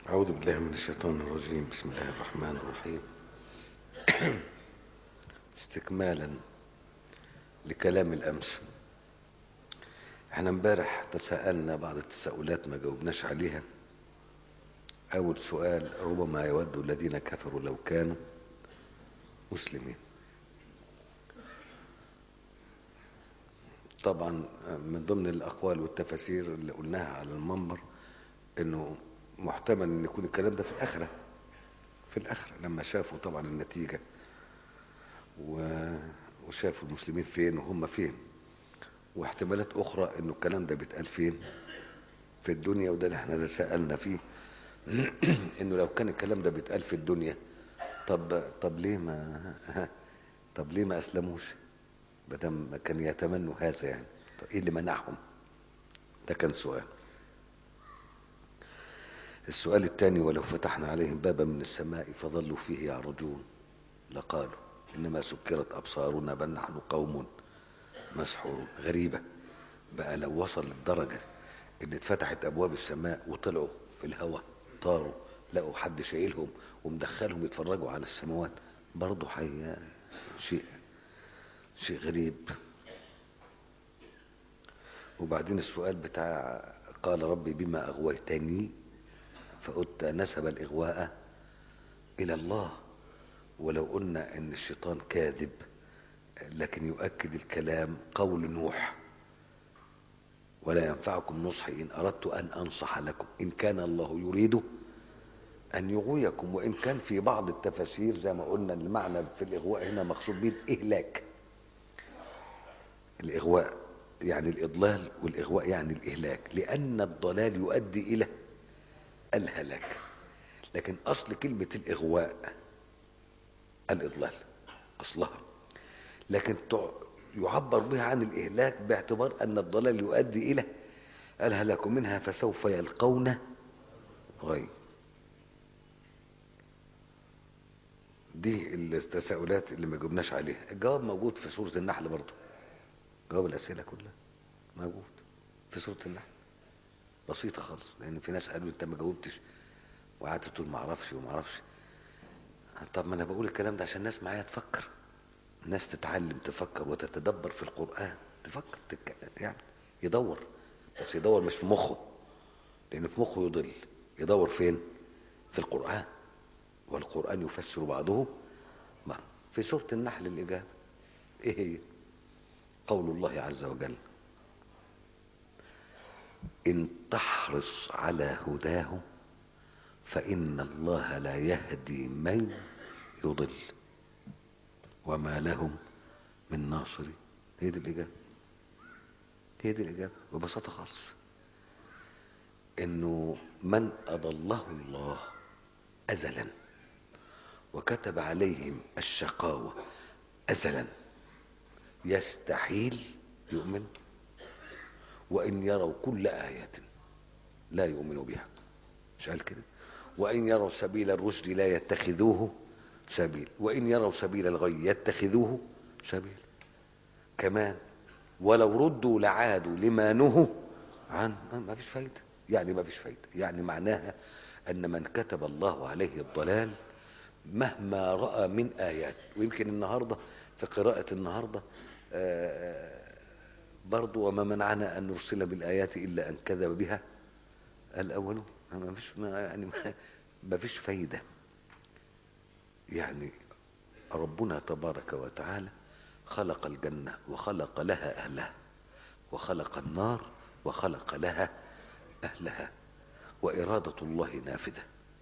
أعوذ بالله من الشيطان الرجيم بسم الله الرحمن الرحيم استكمالا لكلام الأمس احنا امبارح تساءلنا بعض التساؤلات ما جاوبناش عليها أول سؤال ربما يود الذين كفروا لو كانوا مسلمين طبعا من ضمن الأقوال والتفاسير اللي قلناها على المنبر انه محتمل ان يكون الكلام ده في الاخره في الاخره لما شافوا طبعا النتيجه و... وشافوا المسلمين فين وهم فين واحتمالات اخرى انه الكلام ده بيتقال فين في الدنيا وده اللي احنا تساءلنا فيه انه لو كان الكلام ده بيتقال في الدنيا طب طب ليه ما طب ليه ما اسلموش بدل كان يتمنوا هذا يعني طب ايه اللي منعهم ده كان سؤال السؤال الثاني ولو فتحنا عليهم بابا من السماء فظلوا فيه يعرجون لقالوا انما سكرت ابصارنا بل نحن قوم مسحورون غريبه بقى لو وصل للدرجه ان اتفتحت ابواب السماء وطلعوا في الهواء طاروا لقوا حد شايلهم ومدخلهم يتفرجوا على السماوات برضه حي شيء شيء غريب وبعدين السؤال بتاع قال ربي بما اغويتني فقلت نسب الإغواء إلى الله ولو قلنا أن الشيطان كاذب لكن يؤكد الكلام قول نوح ولا ينفعكم نصحي إن أردت أن أنصح لكم إن كان الله يريد أن يغويكم وإن كان في بعض التفاسير زي ما قلنا المعنى في الإغواء هنا مقصود به الإهلاك الإغواء يعني الإضلال والإغواء يعني الإهلاك لأن الضلال يؤدي إلى الهلاك لكن اصل كلمه الاغواء الاضلال اصلها لكن يعبر بها عن الاهلاك باعتبار ان الضلال يؤدي الى الهلاك منها فسوف يلقون غي دي التساؤلات اللي ما جبناش عليها الجواب موجود في سوره النحل برضه جواب الاسئله كلها موجود في سوره النحل بسيطه خالص لان في ناس قالوا انت ما جاوبتش وقعدت تقول ما اعرفش وما اعرفش طب ما انا بقول الكلام ده عشان الناس معايا تفكر الناس تتعلم تفكر وتتدبر في القران تفكر تك... يعني يدور بس يدور مش في مخه لان في مخه يضل يدور فين في القران والقران يفسر بعضه بعض في سوره النحل الاجابه ايه هي قول الله عز وجل إن تحرص على هداه فإن الله لا يهدي من يضل وما لهم من ناصر هي دي الإجابة هي دي الإجابة ببساطة خالص إنه من أضله الله أزلا وكتب عليهم الشقاوة أزلا يستحيل يؤمن وإن يروا كل آية لا يؤمنوا بها مش قال كده وإن يروا سبيل الرشد لا يتخذوه سبيل وإن يروا سبيل الغي يتخذوه سبيل كمان ولو ردوا لعادوا لما نهوا عن ما فيش فايدة يعني ما فيش فايدة يعني معناها أن من كتب الله عليه الضلال مهما رأى من آيات ويمكن النهاردة في قراءة النهاردة آآ برضو وما منعنا أن نرسل بالآيات إلا أن كذب بها الأولون ما فيش ما يعني ما, ما فيش فايدة يعني ربنا تبارك وتعالى خلق الجنة وخلق لها أهلها وخلق النار وخلق لها أهلها وإرادة الله نافذة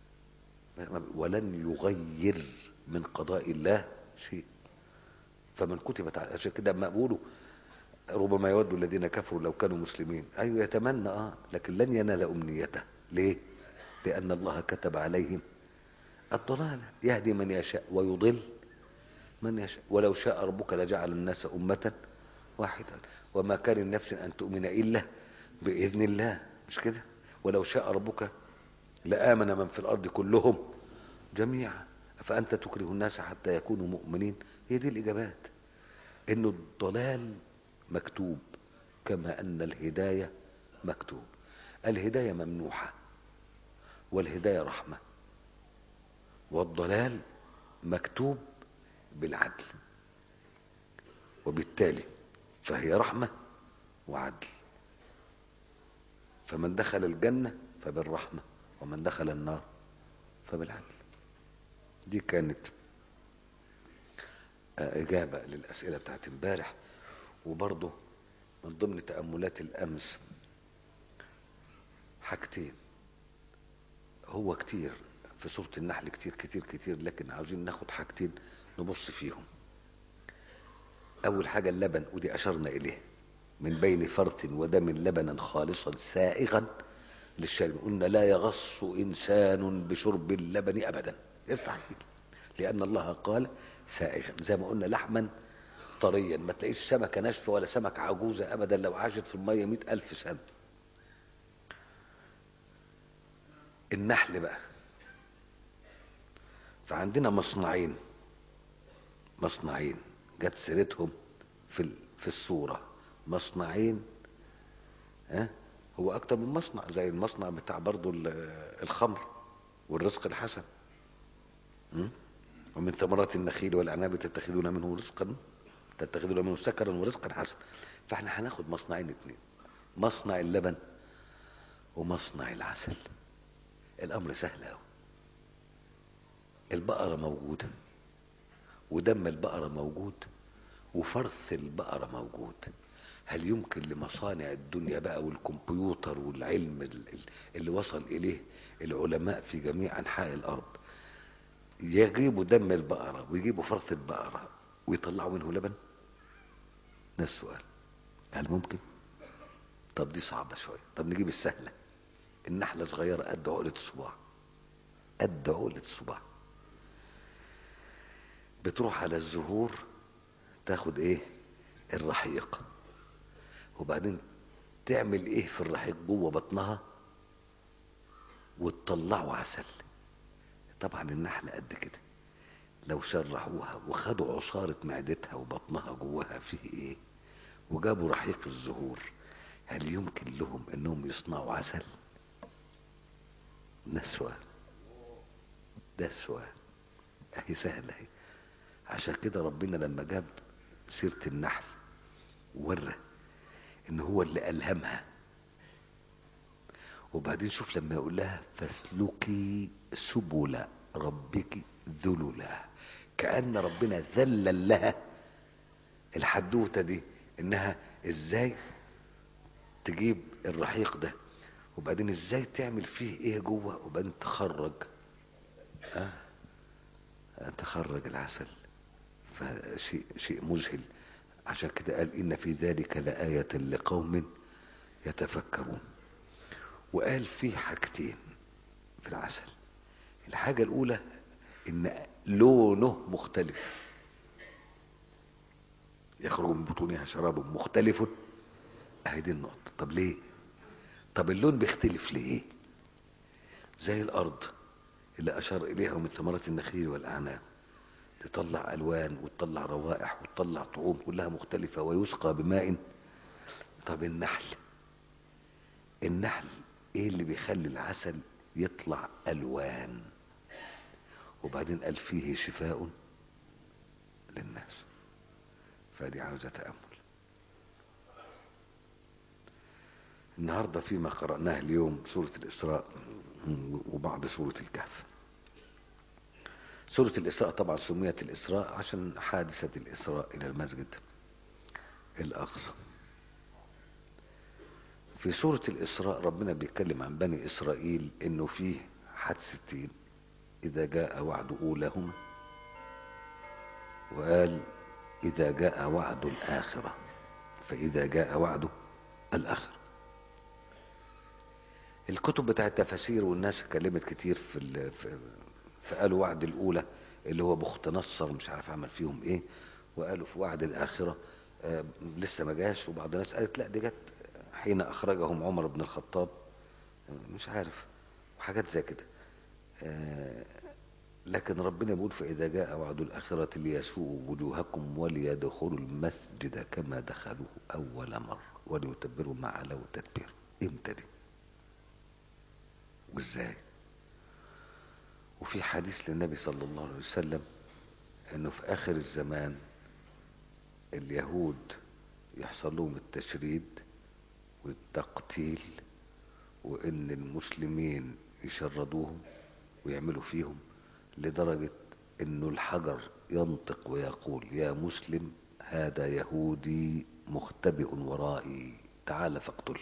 ولن يغير من قضاء الله شيء فمن كتبت عشان كده ما بيقولوا ربما يود الذين كفروا لو كانوا مسلمين ايوه يتمنى اه لكن لن ينال امنيته ليه لان الله كتب عليهم الضلال يهدي من يشاء ويضل من يشاء ولو شاء ربك لجعل الناس امه واحده وما كان النفس ان تؤمن الا باذن الله مش كده ولو شاء ربك لامن من في الارض كلهم جميعا فانت تكره الناس حتى يكونوا مؤمنين هي دي الاجابات انه الضلال مكتوب كما ان الهدايه مكتوب الهدايه ممنوحه والهداية رحمة والضلال مكتوب بالعدل وبالتالي فهي رحمة وعدل فمن دخل الجنة فبالرحمة ومن دخل النار فبالعدل دي كانت إجابة للأسئلة بتاعت امبارح وبرضه من ضمن تأملات الأمس حاجتين هو كتير في سورة النحل كتير كتير كتير لكن عاوزين ناخد حاجتين نبص فيهم أول حاجة اللبن ودي أشرنا إليه من بين فرث ودم لبنا خالصا سائغا للشارب قلنا لا يغص إنسان بشرب اللبن أبدا يستحيل لأن الله قال سائغا زي ما قلنا لحما طريا ما تلاقيش سمكة ناشفة ولا سمكة عجوزة أبدا لو عاشت في المية مئة ألف سنة النحل بقى فعندنا مصنعين مصنعين جت سيرتهم في في الصورة مصنعين ها هو أكتر من مصنع زي المصنع بتاع برضو الخمر والرزق الحسن ومن ثمرات النخيل والأعناب تتخذون منه رزقا تتخذون منه سكرا ورزقا حسنا فاحنا هناخد مصنعين اتنين مصنع اللبن ومصنع العسل الأمر سهل أوي البقرة موجودة ودم البقرة موجود وفرث البقرة موجود هل يمكن لمصانع الدنيا بقى والكمبيوتر والعلم اللي وصل إليه العلماء في جميع أنحاء الأرض يجيبوا دم البقرة ويجيبوا فرث البقرة ويطلعوا منه لبن ده السؤال هل ممكن طب دي صعبة شوية طب نجيب السهلة النحلة صغيرة قد عقلة الصباع قد عقلة الصباع بتروح على الزهور تاخد ايه الرحيق وبعدين تعمل ايه في الرحيق جوه بطنها وتطلعوا عسل طبعا النحلة قد كده لو شرحوها وخدوا عصارة معدتها وبطنها جواها فيه ايه وجابوا رحيق الزهور هل يمكن لهم انهم يصنعوا عسل ده السؤال ده السؤال اهي سهلة اهي عشان كده ربنا لما جاب سيرة النحل ورى ان هو اللي ألهمها وبعدين شوف لما يقول لها فاسلكي سبل ربك ذللا كأن ربنا ذلل لها الحدوتة دي انها ازاي تجيب الرحيق ده وبعدين ازاي تعمل فيه ايه جوه وبعدين تخرج اه تخرج العسل فشيء شيء مذهل عشان كده قال ان في ذلك لآية لقوم يتفكرون وقال في حاجتين في العسل الحاجة الأولى إن لونه مختلف يخرج من بطونها شراب مختلف أهي دي النقطة طب ليه؟ طب اللون بيختلف ليه؟ زي الأرض اللي أشار إليها من ثمرات النخيل والأعناب تطلع ألوان وتطلع روائح وتطلع طعوم كلها مختلفة ويسقى بماء طب النحل النحل ايه اللي بيخلي العسل يطلع الوان وبعدين قال فيه شفاء للناس فدي عاوزه تامل النهارده فيما قراناه اليوم سوره الاسراء وبعض سوره الكهف سوره الاسراء طبعا سميت الاسراء عشان حادثه الاسراء الى المسجد الاقصى في سورة الإسراء ربنا بيتكلم عن بني إسرائيل إنه فيه حادثتين إذا جاء وعد أولاهما وقال إذا جاء وعد الآخرة فإذا جاء وعد الآخرة الكتب بتاع التفاسير والناس اتكلمت كتير في, ال... في فقالوا وعد الأولى اللي هو بخت نصر مش عارف عمل فيهم إيه وقالوا في وعد الآخرة آه لسه ما جاش وبعض الناس قالت لا دي جت حين أخرجهم عمر بن الخطاب مش عارف وحاجات زي كده لكن ربنا بيقول فإذا جاء وعد الآخرة ليسوءوا وجوهكم وليدخلوا المسجد كما دخلوه أول مرة وليتبروا ما علوا تدبير امتى دي وازاي وفي حديث للنبي صلى الله عليه وسلم انه في اخر الزمان اليهود يحصل لهم التشريد والتقتيل وان المسلمين يشردوهم ويعملوا فيهم لدرجة انه الحجر ينطق ويقول يا مسلم هذا يهودي مختبئ ورائي تعال فاقتله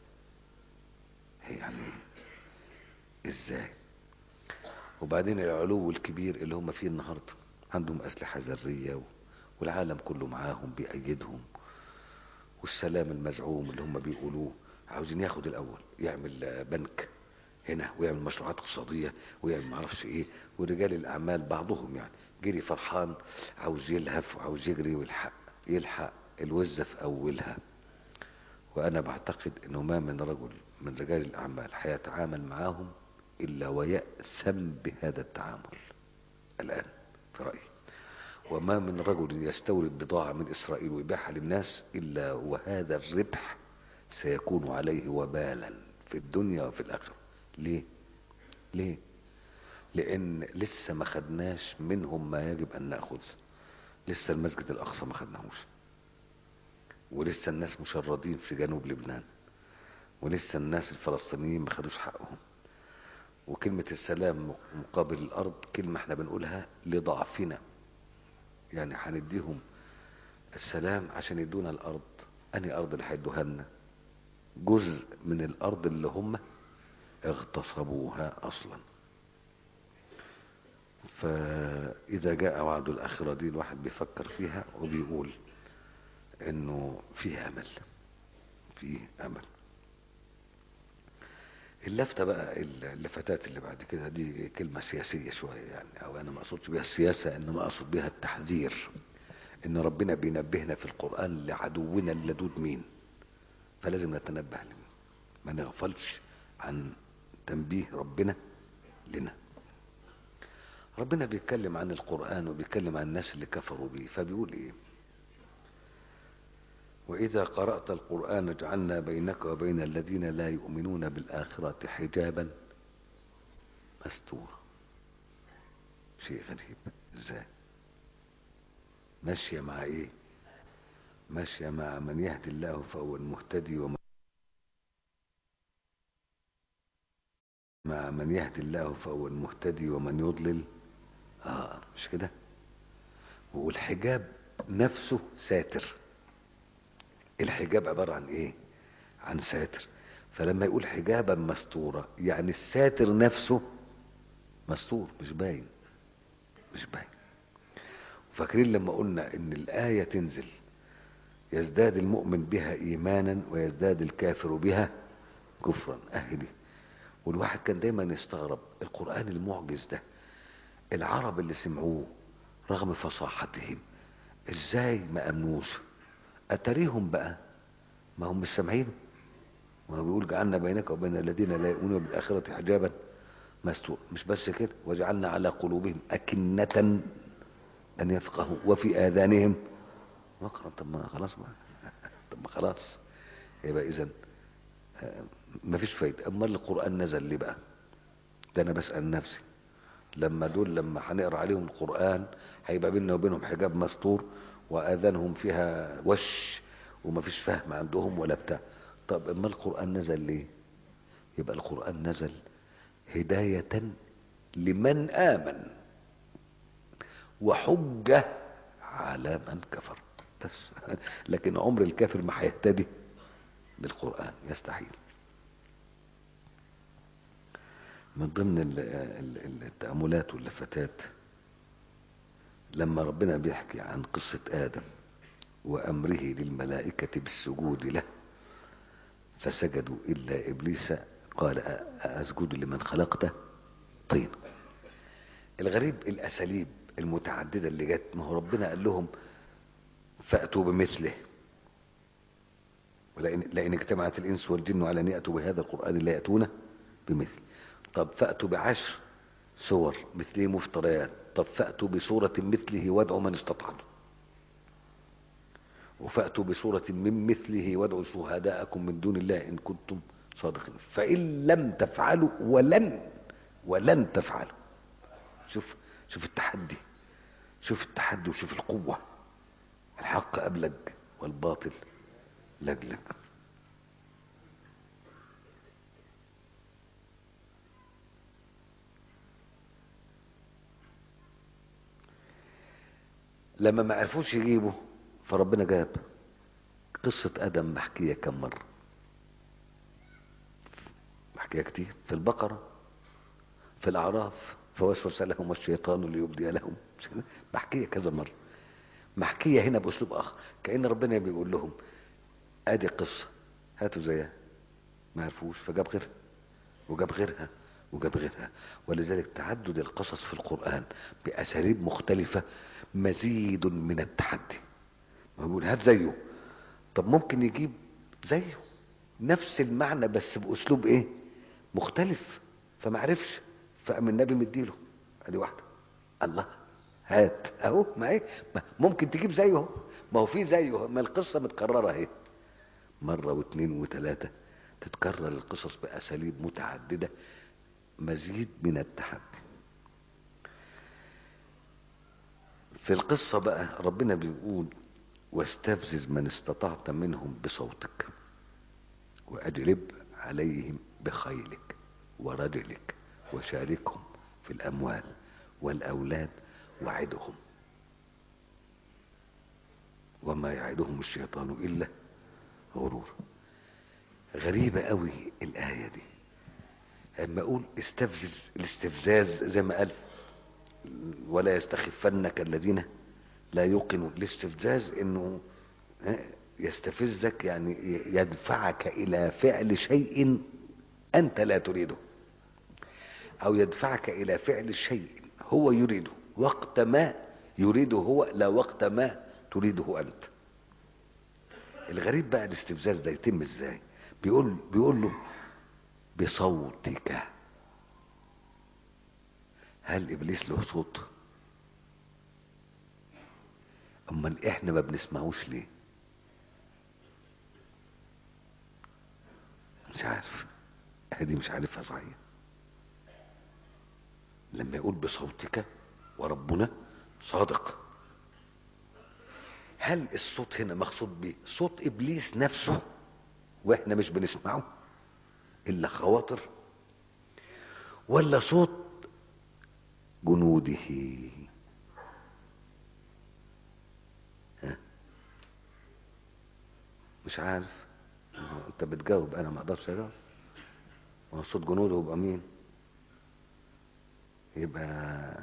يعني ازاي وبعدين العلو الكبير اللي هم فيه النهارده عندهم اسلحه ذريه والعالم كله معاهم بيأيدهم والسلام المزعوم اللي هم بيقولوه عاوزين ياخد الاول يعمل بنك هنا ويعمل مشروعات اقتصاديه ويعمل معرفش ايه ورجال الاعمال بعضهم يعني جري فرحان عاوز يلهف وعاوز يجري ويلحق يلحق الوزه في اولها وانا بعتقد انه ما من رجل من رجال الاعمال هيتعامل معاهم الا ويأثم بهذا التعامل الان في رايي وما من رجل يستورد بضاعه من اسرائيل ويبيعها للناس الا وهذا الربح سيكون عليه وبالا في الدنيا وفي الاخره ليه ليه لان لسه ما خدناش منهم ما يجب ان ناخذ لسه المسجد الاقصى ما خدناهوش ولسه الناس مشردين في جنوب لبنان ولسه الناس الفلسطينيين ما خدوش حقهم وكلمة السلام مقابل الأرض كلمة احنا بنقولها لضعفنا يعني هنديهم السلام عشان يدونا الأرض أنهي أرض اللي هيدوها لنا جزء من الأرض اللي هم اغتصبوها أصلا فإذا جاء وعد الآخرة دي الواحد بيفكر فيها وبيقول إنه فيه أمل فيه أمل اللفتة بقى اللفتات اللي بعد كده دي كلمة سياسية شوية يعني أو أنا ما أقصدش بها السياسة إنما أقصد بها التحذير إن ربنا بينبهنا في القرآن لعدونا اللدود مين فلازم نتنبه لنا ما نغفلش عن تنبيه ربنا لنا ربنا بيتكلم عن القرآن وبيتكلم عن الناس اللي كفروا بيه فبيقول إيه وإذا قرأت القرآن جعلنا بينك وبين الذين لا يؤمنون بالآخرة حجابا مستورا شيء غريب ازاي ماشية مع ايه ماشية مع من يهدي الله فهو المهتدي ومن مع من يهدي الله فهو المهتدي ومن يضلل اه مش كده والحجاب نفسه ساتر الحجاب عبارة عن ايه عن ساتر فلما يقول حجابا مستورة يعني الساتر نفسه مستور مش باين مش باين فاكرين لما قلنا ان الآية تنزل يزداد المؤمن بها إيمانا ويزداد الكافر بها كفرا أهدي والواحد كان دايما يستغرب القرآن المعجز ده العرب اللي سمعوه رغم فصاحتهم ازاي ما امنوش اتريهم بقى ما هم مش سامعين ما هو بيقول جعلنا بينك وبين الذين لا يؤمنون بالآخرة حجابا مستور مش بس كده وجعلنا على قلوبهم أكنة أن يفقهوا وفي آذانهم وقرا طب ما خلاص ما طب ما خلاص يبقى إذا ما فيش فايدة أمال القرآن نزل ليه بقى ده أنا بسأل نفسي لما دول لما هنقرا عليهم القرآن هيبقى بيننا وبينهم حجاب مستور وآذانهم فيها وش وما فيش فهم عندهم ولا بتاع طب اما القرآن نزل ليه يبقى القرآن نزل هداية لمن آمن وحجة على من كفر بس لكن عمر الكافر ما هيهتدي بالقرآن يستحيل من ضمن التأملات واللفتات لما ربنا بيحكي عن قصة آدم وأمره للملائكة بالسجود له فسجدوا إلا إبليس قال أسجد لمن خلقته طين الغريب الأساليب المتعددة اللي جت ما هو ربنا قال لهم فأتوا بمثله ولئن لئن اجتمعت الإنس والجن على أن يأتوا بهذا القرآن لا يأتون بمثل طب فأتوا بعشر صور مثله مفتريات طب فأتوا بصورة مثله وادعوا من استطعتم وفأتوا بصورة من مثله وادعوا شهداءكم من دون الله إن كنتم صادقين فإن لم تفعلوا ولن ولن تفعلوا شوف شوف التحدي شوف التحدي وشوف القوة الحق أبلج والباطل لجلج لما ما عرفوش يجيبوا فربنا جاب قصة آدم محكية كم مرة محكية كتير في البقرة في الأعراف فوسوس لهم الشيطان ليبدي لهم محكية كذا مرة محكية هنا بأسلوب آخر كأن ربنا بيقول لهم آدي قصة هاتوا زيها ما عرفوش فجاب غيرها وجاب غيرها وجاب غيرها ولذلك تعدد القصص في القرآن بأساليب مختلفة مزيد من التحدي ما بيقول هات زيه طب ممكن يجيب زيه نفس المعنى بس بأسلوب ايه مختلف فما عرفش فقام النبي مديله ادي واحدة الله هات اهو ما ايه ما ممكن تجيب زيه اهو ما هو في زيه ما القصة متكررة اهي مرة واثنين وثلاثة تتكرر القصص بأساليب متعددة مزيد من التحدي في القصة بقى ربنا بيقول واستفزز من استطعت منهم بصوتك وأجلب عليهم بخيلك ورجلك وشاركهم في الأموال والأولاد وعدهم وما يعدهم الشيطان إلا غرور غريبة قوي الآية دي لما أقول استفزز الاستفزاز زي ما قال ولا يستخفنك الذين لا يوقنوا الاستفزاز انه يستفزك يعني يدفعك الى فعل شيء انت لا تريده او يدفعك الى فعل شيء هو يريده وقت ما يريده هو لا وقت ما تريده انت الغريب بقى الاستفزاز ده يتم ازاي بيقول بيقول له بصوتك هل ابليس له صوت امال احنا ما بنسمعوش ليه مش عارف هذه مش عارفها صحيح لما يقول بصوتك وربنا صادق هل الصوت هنا مقصود به صوت ابليس نفسه واحنا مش بنسمعه الا خواطر ولا صوت جنوده ها مش عارف انت بتجاوب انا ما اقدرش اجاوب هو صوت جنوده يبقى مين يبقى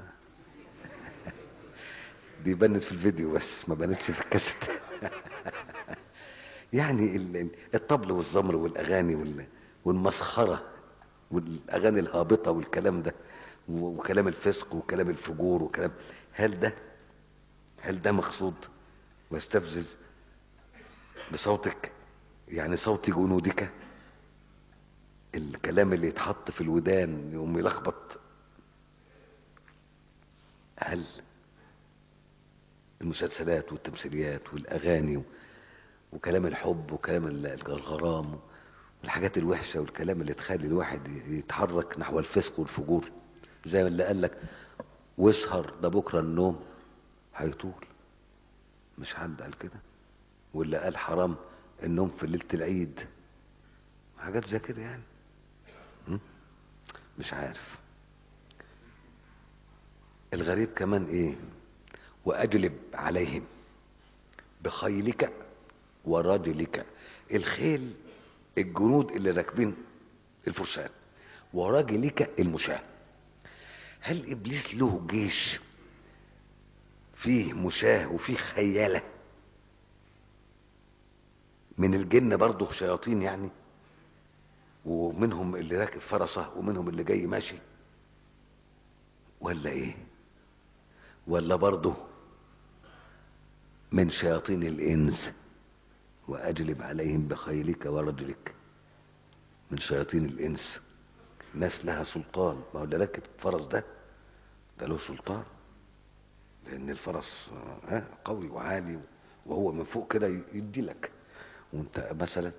دي بنت في الفيديو بس ما بنتش في الكاسيت يعني الطبل والزمر والاغاني والمسخره والاغاني الهابطه والكلام ده وكلام الفسق وكلام الفجور وكلام هل ده هل ده مقصود واستفزز بصوتك يعني صوت جنودك الكلام اللي يتحط في الودان يقوم يلخبط هل المسلسلات والتمثيليات والاغاني وكلام الحب وكلام الغرام والحاجات الوحشه والكلام اللي تخلي الواحد يتحرك نحو الفسق والفجور زي ما اللي قال لك واسهر ده بكره النوم هيطول مش حد قال كده واللي قال حرام النوم في ليله العيد حاجات زي كده يعني مش عارف الغريب كمان ايه واجلب عليهم بخيلك ورجلك الخيل الجنود اللي راكبين الفرسان ورجلك المشاه هل ابليس له جيش فيه مشاه وفيه خياله من الجن برضه شياطين يعني ومنهم اللي راكب فرسه ومنهم اللي جاي ماشي ولا ايه ولا برضه من شياطين الانس واجلب عليهم بخيلك ورجلك من شياطين الانس ناس لها سلطان ما هو اللي راكب فرس ده ده له سلطان لان الفرس ها قوي وعالي وهو من فوق كده يدي لك وانت مثلا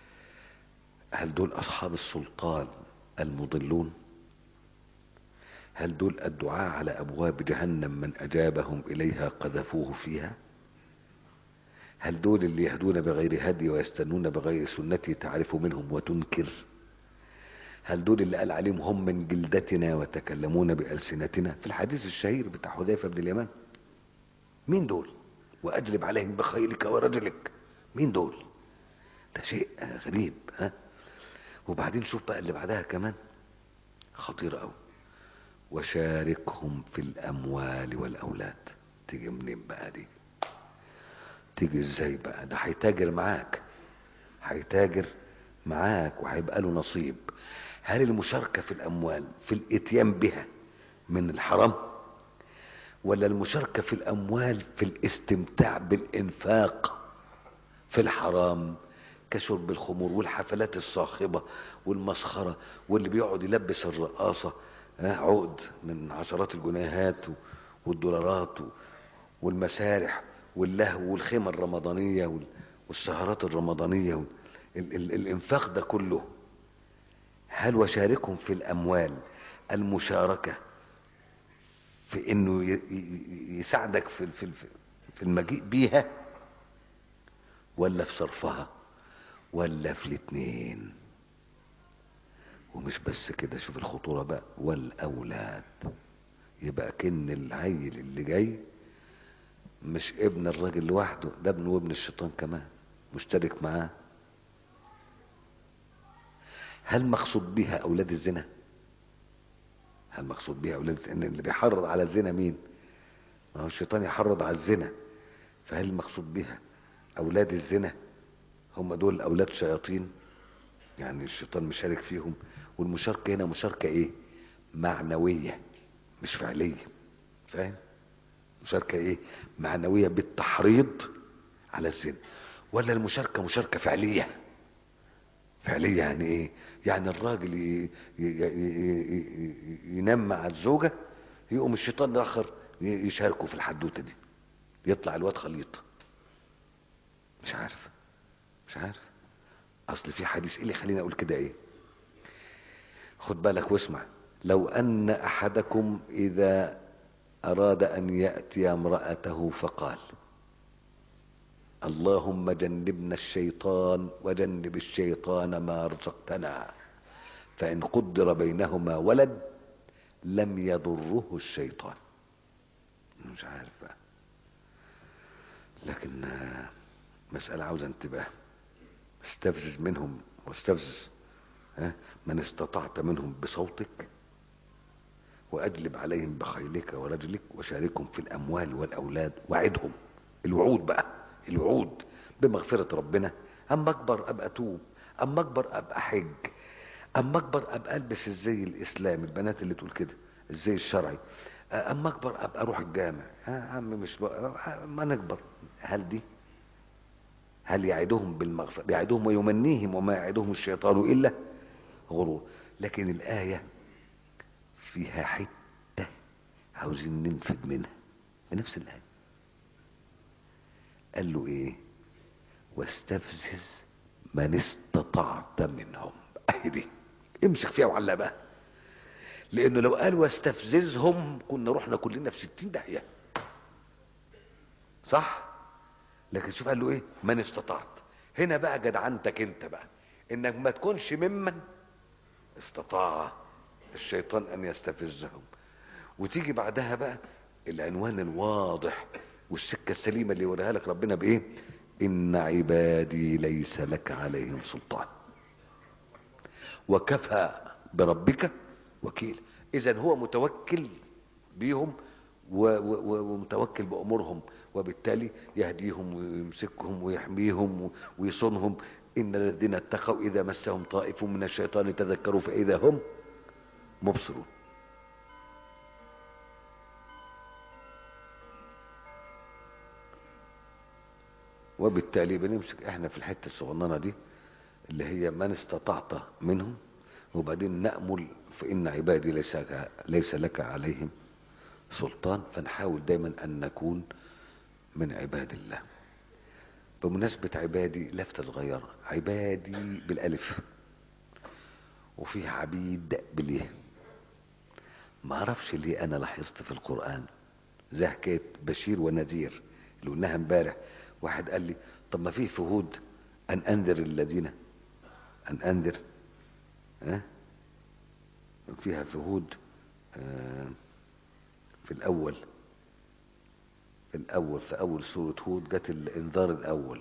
هل دول اصحاب السلطان المضلون هل دول الدعاء على أبواب جهنم من أجابهم إليها قذفوه فيها هل دول اللي يهدون بغير هدي ويستنون بغير سنتي تعرف منهم وتنكر هل دول اللي قال عليهم هم من جلدتنا وتكلمون بألسنتنا في الحديث الشهير بتاع حذيفة بن اليمان مين دول وأجلب عليهم بخيلك ورجلك مين دول ده شيء غريب ها وبعدين شوف بقى اللي بعدها كمان خطير قوي وشاركهم في الأموال والأولاد تيجي منين بقى دي تيجي ازاي بقى ده هيتاجر معاك هيتاجر معاك وهيبقى له نصيب هل المشاركة في الأموال في الإتيان بها من الحرام ولا المشاركة في الأموال في الاستمتاع بالإنفاق في الحرام كشرب الخمور والحفلات الصاخبة والمسخرة واللي بيقعد يلبس الرقاصة عقد من عشرات الجنيهات والدولارات والمسارح واللهو والخيمة الرمضانية والسهرات الرمضانية ال ال الانفاق ده كله هل وشاركهم في الاموال المشاركة في انه يساعدك في في في المجيء بيها ولا في صرفها ولا في الاثنين ومش بس كده شوف الخطورة بقى والاولاد يبقى كن العيل اللي جاي مش ابن الراجل لوحده ده ابنه وابن الشيطان كمان مشترك معاه هل مقصود بها اولاد الزنا هل مقصود بها اولاد الزنا اللي بيحرض على الزنا مين ما هو الشيطان يحرض على الزنا فهل المقصود بها اولاد الزنا هم دول اولاد شياطين يعني الشيطان مشارك فيهم والمشاركه هنا مشاركه ايه معنويه مش فعليه فاهم مشاركه ايه معنويه بالتحريض على الزنا ولا المشاركه مشاركه فعليه فعليه يعني ايه يعني الراجل ينام مع الزوجه يقوم الشيطان الاخر يشاركوا في الحدوته دي يطلع الواد خليط مش عارف مش عارف اصل في حديث ايه اللي خليني اقول كده ايه خد بالك واسمع لو ان احدكم اذا اراد ان ياتي امراته فقال اللهم جنبنا الشيطان وجنب الشيطان ما رزقتنا فان قدر بينهما ولد لم يضره الشيطان مش عارف بقى لكن مسألة عاوزة انتباه استفزز منهم واستفزز من استطعت منهم بصوتك وأجلب عليهم بخيلك ورجلك وشاركهم في الأموال والأولاد وعدهم الوعود بقى الوعود بمغفرة ربنا أما أكبر أبقى أتوب أما أكبر أبقى حج أما أكبر أبقى ألبس الزي الإسلامي البنات اللي تقول كده الزي الشرعي أما أكبر أبقى أروح الجامع يا عم مش بقى ما نكبر هل دي هل يعدهم بالمغفرة يعدهم ويمنيهم وما يعدهم الشيطان إلا غرور لكن الآية فيها حتة عاوزين ننفد منها بنفس الآية قال له إيه واستفزز من استطعت منهم أهي دي امسك فيها وعلق بقى لأنه لو قال واستفززهم كنا رحنا كلنا في ستين داهية صح لكن شوف قال له ايه من استطعت هنا بقى جدعنتك انت بقى انك ما تكونش ممن استطاع الشيطان ان يستفزهم وتيجي بعدها بقى العنوان الواضح والسكه السليمه اللي يوريها لك ربنا بايه ان عبادي ليس لك عليهم سلطان وكفى بربك وكيل اذا هو متوكل بيهم ومتوكل بامورهم وبالتالي يهديهم ويمسكهم ويحميهم ويصونهم ان الذين اتقوا اذا مسهم طائف من الشيطان تذكروا فاذا هم مبصرون وبالتالي بنمسك احنا في الحته الصغننه دي اللي هي من استطعت منهم وبعدين نأمل فإن عبادي ليس ليس لك عليهم سلطان فنحاول دايما أن نكون من عباد الله بمناسبة عبادي لفتة صغيرة عبادي بالألف وفيه عبيد باليه ما اعرفش ليه انا لاحظت في القرآن زي حكاية بشير ونذير اللي قلناها امبارح واحد قال لي طب ما فيه في هود ان انذر الذين ان انذر ها فيها في هود آه في الاول في الاول في اول سورة هود جت الانذار الاول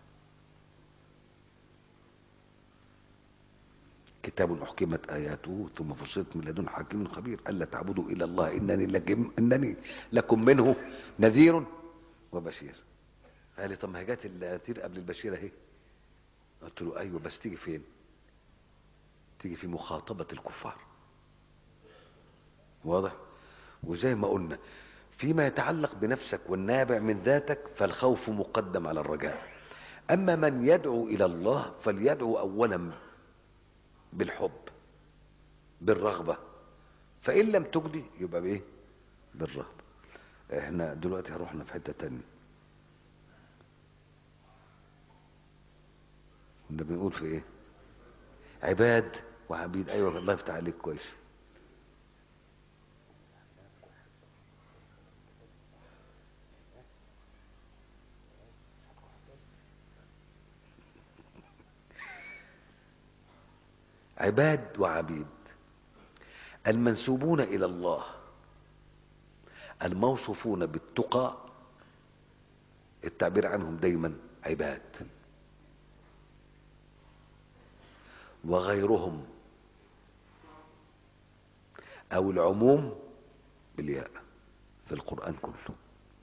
كتاب أحكمت آياته ثم فصلت من لدن حكيم خبير ألا تعبدوا إلا الله إنني لكم, إنني لكم منه نذير وبشير قال لي طب ما هي جت النذير قبل البشير أهي قلت له أيوه بس تيجي فين؟ تيجي في مخاطبة الكفار واضح؟ وزي ما قلنا فيما يتعلق بنفسك والنابع من ذاتك فالخوف مقدم على الرجاء أما من يدعو إلى الله فليدعو أولا بالحب بالرغبة فإن لم تجدي يبقى بإيه بالرغبة احنا دلوقتي هروحنا في حتة تانية كنا بنقول في ايه عباد وعبيد ايوه الله يفتح عليك كويس عباد وعبيد المنسوبون الى الله الموصوفون بالتقى التعبير عنهم دايما عباد وغيرهم او العموم بالياء في القران كله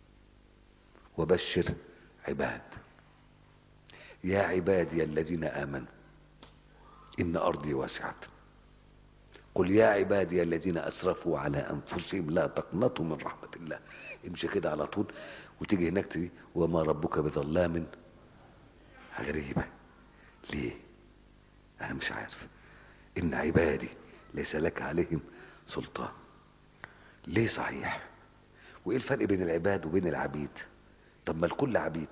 وبشر عباد يا عبادي الذين امنوا إن أرضي واسعة قل يا عبادي الذين أسرفوا على أنفسهم لا تقنطوا من رحمة الله امشي كده على طول وتيجي هناك تدي وما ربك بظلام غريبة ليه أنا مش عارف إن عبادي ليس لك عليهم سلطان ليه صحيح وإيه الفرق بين العباد وبين العبيد طب ما الكل عبيد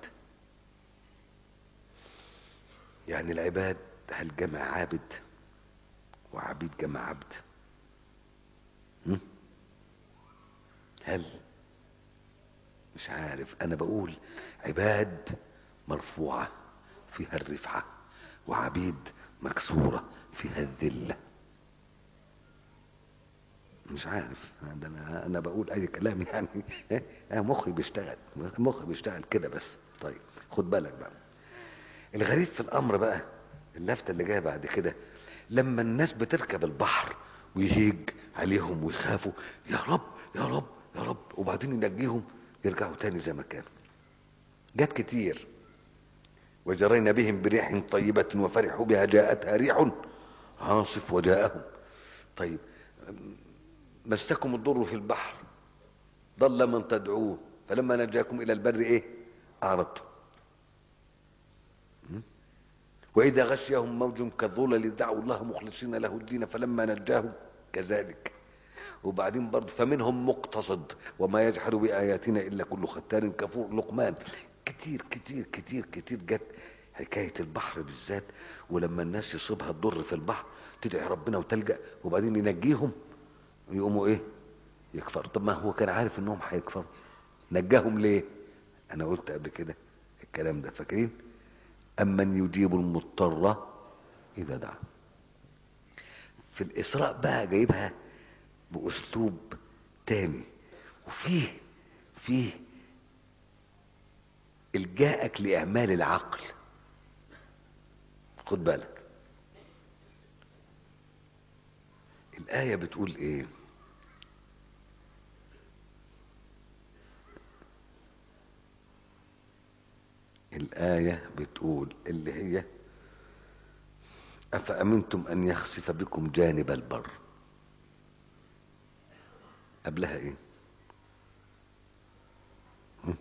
يعني العباد هل جمع عابد وعبيد جمع عبد هم؟ هل مش عارف انا بقول عباد مرفوعة فيها الرفعة وعبيد مكسورة فيها الذلة مش عارف انا انا بقول اي كلام يعني انا مخي بيشتغل مخي بيشتغل كده بس طيب خد بالك بقى الغريب في الامر بقى اللفتة اللي جاية بعد كده لما الناس بتركب البحر ويهيج عليهم ويخافوا يا رب يا رب يا رب وبعدين ينجيهم يرجعوا تاني زي ما كانوا جت كتير وجرينا بهم بريح طيبة وفرحوا بها جاءتها ريح عاصف وجاءهم طيب مسكم الضر في البحر ضل من تدعوه فلما نجاكم إلى البر إيه أعرضتم وإذا غشيهم موج كالظلل دعوا الله مخلصين له الدين فلما نجاهم كذلك وبعدين برضه فمنهم مقتصد وما يجحد بآياتنا إلا كل ختار كفور لقمان كتير كتير كتير كتير جت حكاية البحر بالذات ولما الناس يصيبها الضر في البحر تدعي ربنا وتلجأ وبعدين ينجيهم يقوموا ايه يكفروا طب ما هو كان عارف انهم هيكفروا نجاهم ليه انا قلت قبل كده الكلام ده فاكرين أمن يجيب المضطر إذا دعا في الإسراء بقى جايبها بأسلوب تاني وفيه فيه الجاءك لإعمال العقل خد بالك الآية بتقول إيه الآية بتقول اللي هي أفأمنتم أن يخسف بكم جانب البر قبلها إيه هم؟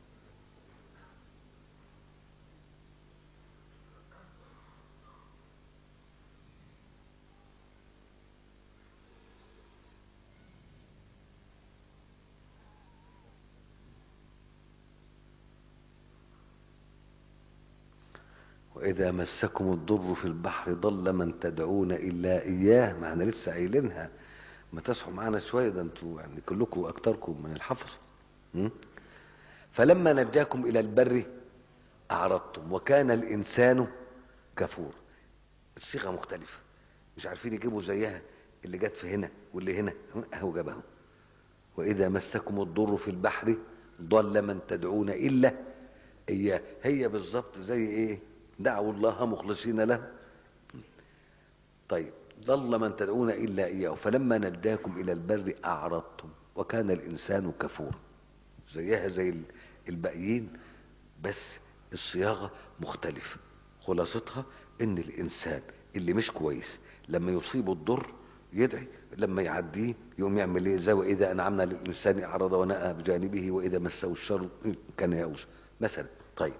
وإذا مسكم الضر في البحر ضل من تدعون إلا إياه ما احنا لسه قايلينها ما تصحوا معانا شويه ده انتوا يعني كلكم اكتركم من الحفظ م? فلما نجاكم الى البر اعرضتم وكان الانسان كفور الصيغه مختلفه مش عارفين يجيبوا زيها اللي جت في هنا واللي هنا اهو جابها واذا مسكم الضر في البحر ضل من تدعون الا اياه هي بالظبط زي ايه دعوا الله مخلصين له طيب ضل من تدعون الا اياه فلما نجاكم الى البر اعرضتم وكان الانسان كفورا زيها زي الباقيين بس الصياغه مختلفه خلاصتها ان الانسان اللي مش كويس لما يصيبه الضر يدعي لما يعديه يقوم يعمل ايه زي واذا انعمنا للانسان اعرض ونأى بجانبه واذا مسه الشر كان يئوس مثلا طيب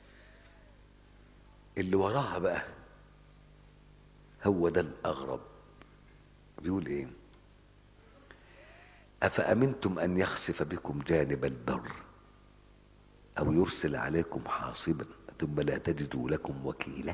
اللي وراها بقى هو ده الاغرب بيقول ايه افامنتم ان يخسف بكم جانب البر او يرسل عليكم حاصبا ثم لا تجدوا لكم وكيلا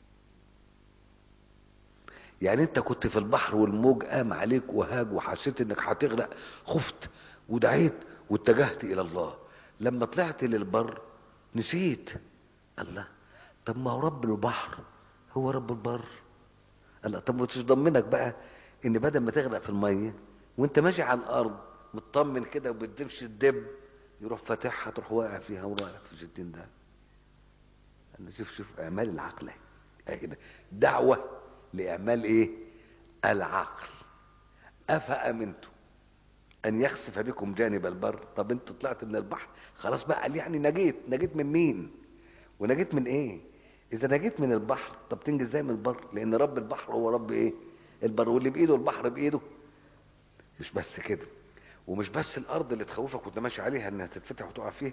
يعني انت كنت في البحر والموج قام عليك وهاج وحسيت انك هتغرق خفت ودعيت واتجهت الى الله لما طلعت للبر نسيت الله طب ما هو رب البحر هو رب البر الله طب ما ضمنك بقى ان بدل ما تغرق في الميه وانت ماشي على الارض مطمن كده وبتمشي الدب يروح فاتحها تروح واقع فيها ورايح في ستين ده انا شوف شوف اعمال العقل اهي دعوه لاعمال ايه العقل افامنتم ان يخسف بكم جانب البر طب انتوا طلعت من البحر خلاص بقى قال يعني نجيت نجيت من مين ونجيت من ايه اذا نجيت من البحر طب تنجي ازاي من البر لان رب البحر هو رب ايه البر واللي بايده البحر بايده مش بس كده ومش بس الارض اللي تخوفك وانت ماشي عليها انها تتفتح وتقع فيها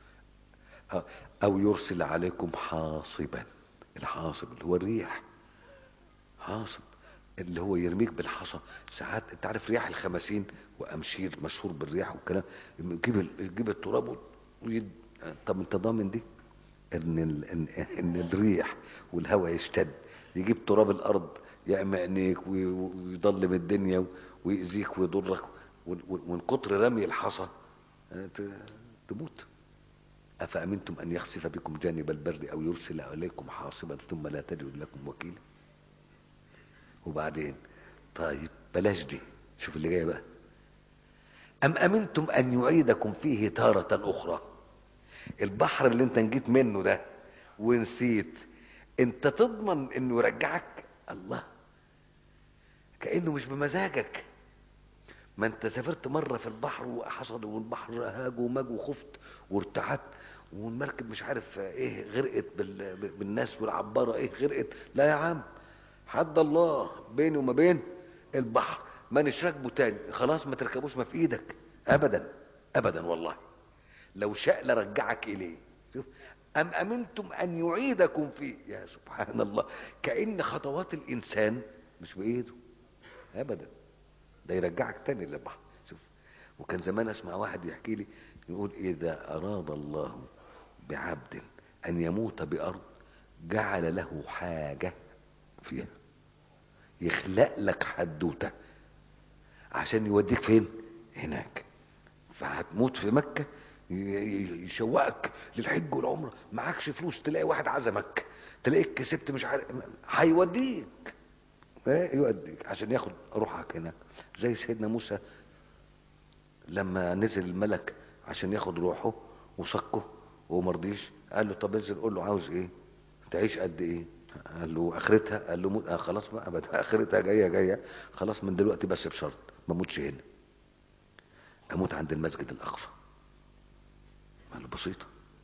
او يرسل عليكم حاصبا الحاصب اللي هو الريح حاصب اللي هو يرميك بالحصى ساعات انت عارف رياح الخمسين وامشير مشهور بالرياح والكلام يجيب يجيب التراب ويد... طب انت ضامن دي ان ال... ان, إن الريح والهواء يشتد يجيب تراب الارض يعمى عينيك ويضلم الدنيا ويأذيك ويضرك ومن كتر رمي الحصى تموت أفأمنتم أن يخسف بكم جانب البر أو يرسل عليكم حاصبا ثم لا تجد لكم وكيلا وبعدين طيب بلاش دي شوف اللي جاي بقى أم أمنتم أن يعيدكم فيه تارة أخرى البحر اللي انت نجيت منه ده ونسيت انت تضمن انه يرجعك الله كأنه مش بمزاجك ما انت سافرت مرة في البحر وحصل والبحر هاج وماج وخفت وارتعدت والمركب مش عارف ايه غرقت بالناس والعبارة ايه غرقت لا يا عم حد الله بيني وما بين البحر ما راكبه تاني خلاص ما تركبوش ما في ايدك ابدا ابدا والله لو شاء لرجعك اليه شوف ام امنتم ان يعيدكم فيه يا سبحان الله كأن خطوات الانسان مش بايده ابدا ده يرجعك تاني للبحر شوف وكان زمان اسمع واحد يحكي لي يقول اذا اراد الله بعبد ان يموت بارض جعل له حاجه فيها يخلق لك حدوته عشان يوديك فين هناك فهتموت في مكه يشوقك للحج والعمره معكش فلوس تلاقي واحد عزمك تلاقيك كسبت مش عارف هيوديك ايه يوديك عشان ياخد روحك هناك زي سيدنا موسى لما نزل الملك عشان ياخد روحه وصكه ومرضيش قال له طب انزل قول له عاوز ايه تعيش قد ايه قال له اخرتها قال له موت آه خلاص بقى بدها اخرتها جايه جايه خلاص من دلوقتي بس بشرط ما اموتش هنا اموت عند المسجد الاقصى قال له بسيطه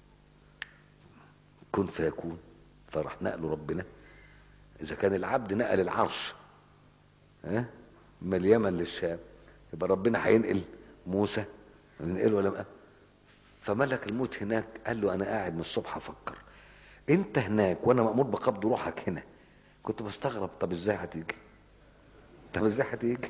كن فيكون فراح نقله ربنا اذا كان العبد نقل العرش ها من اليمن للشام يبقى ربنا هينقل موسى ينقله ولا فملك الموت هناك قال له انا قاعد من الصبح افكر انت هناك وانا مامور بقبض روحك هنا كنت بستغرب طب ازاي هتيجي طب ازاي هتيجي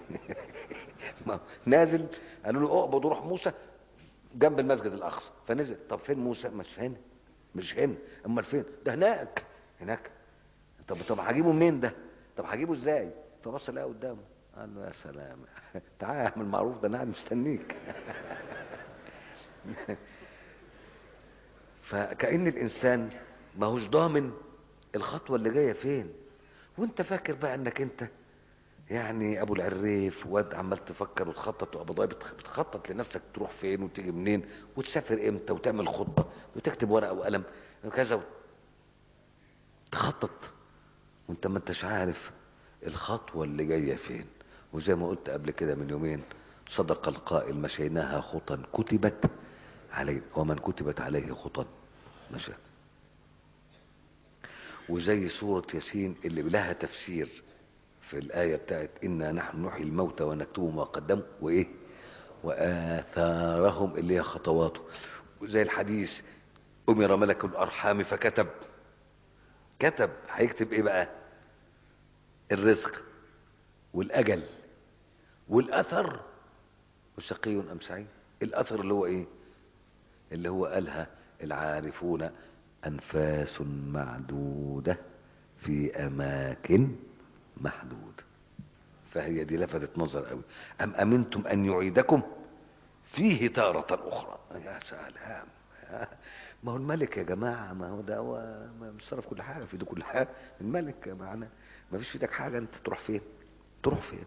نازل قالوا له اقبض روح موسى جنب المسجد الاقصى فنزل طب فين موسى مش هنا مش هنا امال فين ده هناك هناك طب طب هجيبه منين ده طب هجيبه ازاي فبص لقى قدامه قال له يا سلام تعال اعمل معروف ده انا قاعد مستنيك فكأن الإنسان ما هوش ضامن الخطوة اللي جاية فين وانت فاكر بقى انك انت يعني ابو العريف واد عمال تفكر وتخطط وابو ضاي بتخ- بتخطط لنفسك تروح فين وتيجي منين وتسافر امتى وتعمل خطة وتكتب ورقة وقلم وكذا تخطط وانت ما انتش عارف الخطوة اللي جاية فين وزي ما قلت قبل كده من يومين صدق القائل مشيناها خطا كتبت علينا ومن كتبت عليه خطا مشى وزي سورة ياسين اللي لها تفسير في الآية بتاعت إنا نحن نحيي الموتى ونكتب ما قدموا وإيه وآثارهم اللي هي خطواته وزي الحديث أمر ملك الأرحام فكتب كتب هيكتب إيه بقى الرزق والأجل والأثر وشقي أم سعيد الأثر اللي هو إيه اللي هو قالها العارفون أنفاس معدودة في أماكن محدودة فهي دي لفتت نظر قوي أم أمنتم أن يعيدكم فيه تارة أخرى يا سلام ما هو الملك يا جماعة ما هو ده هو مصرف كل حاجة في ايده كل حاجة الملك معنا ما فيش في ايدك حاجة انت تروح فين تروح فين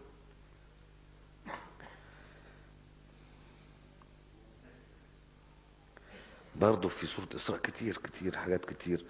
برضه في سورة إسراء كتير كتير حاجات كتير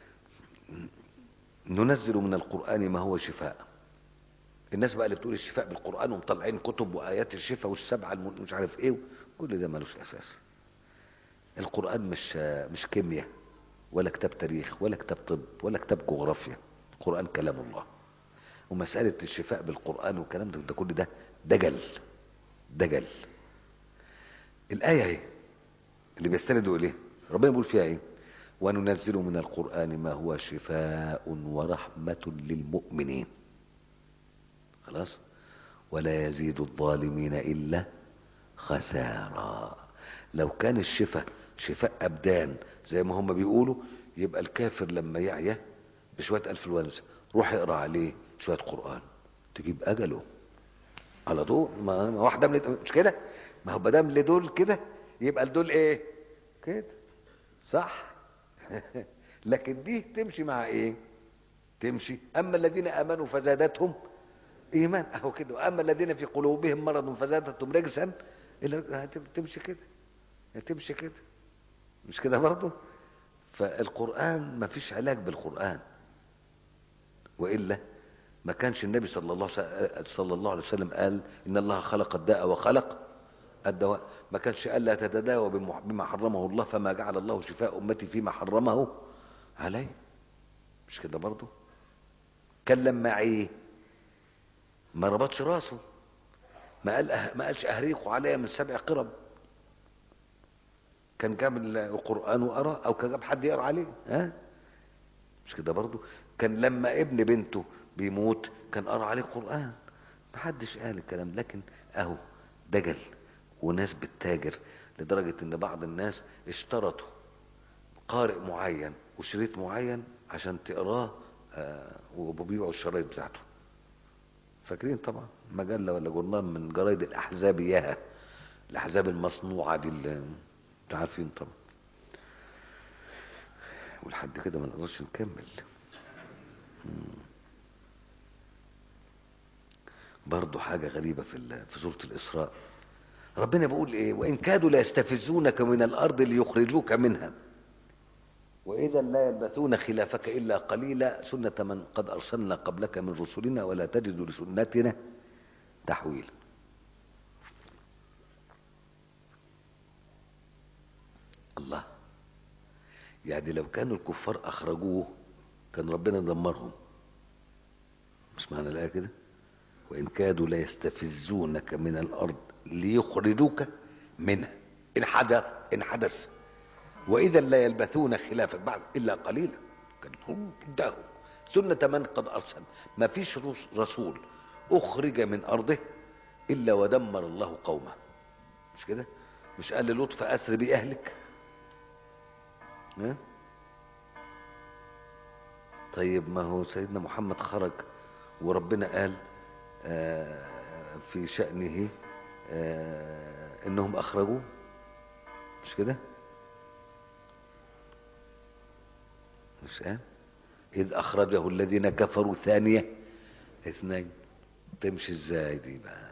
ننزل من القرآن ما هو شفاء الناس بقى اللي بتقول الشفاء بالقرآن ومطلعين كتب وآيات الشفاء والسبعة الم- مش عارف ايه كل ده ملوش أساس القرآن مش مش كيمياء ولا كتاب تاريخ ولا كتاب طب ولا كتاب جغرافيا القرآن كلام الله ومسألة الشفاء بالقرآن والكلام ده, ده كل ده دجل دجل الآية اهي اللي بيستندوا إليه ربنا بيقول فيها إيه وننزل من القرآن ما هو شفاء ورحمة للمؤمنين خلاص ولا يزيد الظالمين إلا خسارا لو كان الشفاء شفاء أبدان زي ما هم بيقولوا يبقى الكافر لما يعيا بشوية أنفلونزا روح اقرا عليه شوية قرآن تجيب أجله على طول ما ما واحدة من مش كده ما هو بدام لدول كده يبقى لدول ايه كده صح لكن دي تمشي مع ايه تمشي اما الذين امنوا فزادتهم ايمان اهو كده واما الذين في قلوبهم مرض فزادتهم رجسا إلا هتم- تمشي كده تمشي كده مش كده برضه فالقران ما فيش علاج بالقران والا ما كانش النبي صلى الله س- صلى الله عليه وسلم قال ان الله خلق الداء وخلق الدواء ما كانش قال لا تتداوى بم- بما حرمه الله فما جعل الله شفاء امتي فيما حرمه عليه مش كده برضه كان لما ايه ما ربطش راسه ما قال أه ما قالش اهريقوا عليا من سبع قرب كان جاب القران وقرا او كان جاب حد يقرا عليه ها مش كده برضه كان لما ابن بنته بيموت كان قرا عليه قران محدش قال الكلام لكن اهو دجل وناس بتتاجر لدرجه ان بعض الناس اشترطوا قارئ معين وشريط معين عشان تقراه آه وبيبيعوا الشرايط بتاعته فاكرين طبعا مجله ولا جورنال من جرايد الاحزاب اياها الاحزاب المصنوعه دي اللي انتوا عارفين طبعا ولحد كده ما نقدرش نكمل مم. برضو حاجة غريبة في ال- في سورة الإسراء ربنا بيقول إيه وإن كادوا ليستفزونك من الأرض ليخرجوك منها وإذا لا يلبثون خلافك إلا قليلا سنة من قد أرسلنا قبلك من رسلنا ولا تجد لسنتنا تحويلا الله يعني لو كانوا الكفار أخرجوه كان ربنا دمرهم مش معنى الآية كده وإن كادوا ليستفزونك من الأرض ليخرجوك منها إن حدث إن حدث وإذا لا يلبثون خلافك بعد إلا قليلا كان هم قدامهم سنة من قد أرسل ما فيش رس- رسول أخرج من أرضه إلا ودمر الله قومه مش كده مش قال للوط فأسر بأهلك ها طيب ما هو سيدنا محمد خرج وربنا قال آه في شأنه آه، انهم اخرجوه مش كده مش قال اذ اخرجه الذين كفروا ثانية اثنين تمشي ازاي دي بقى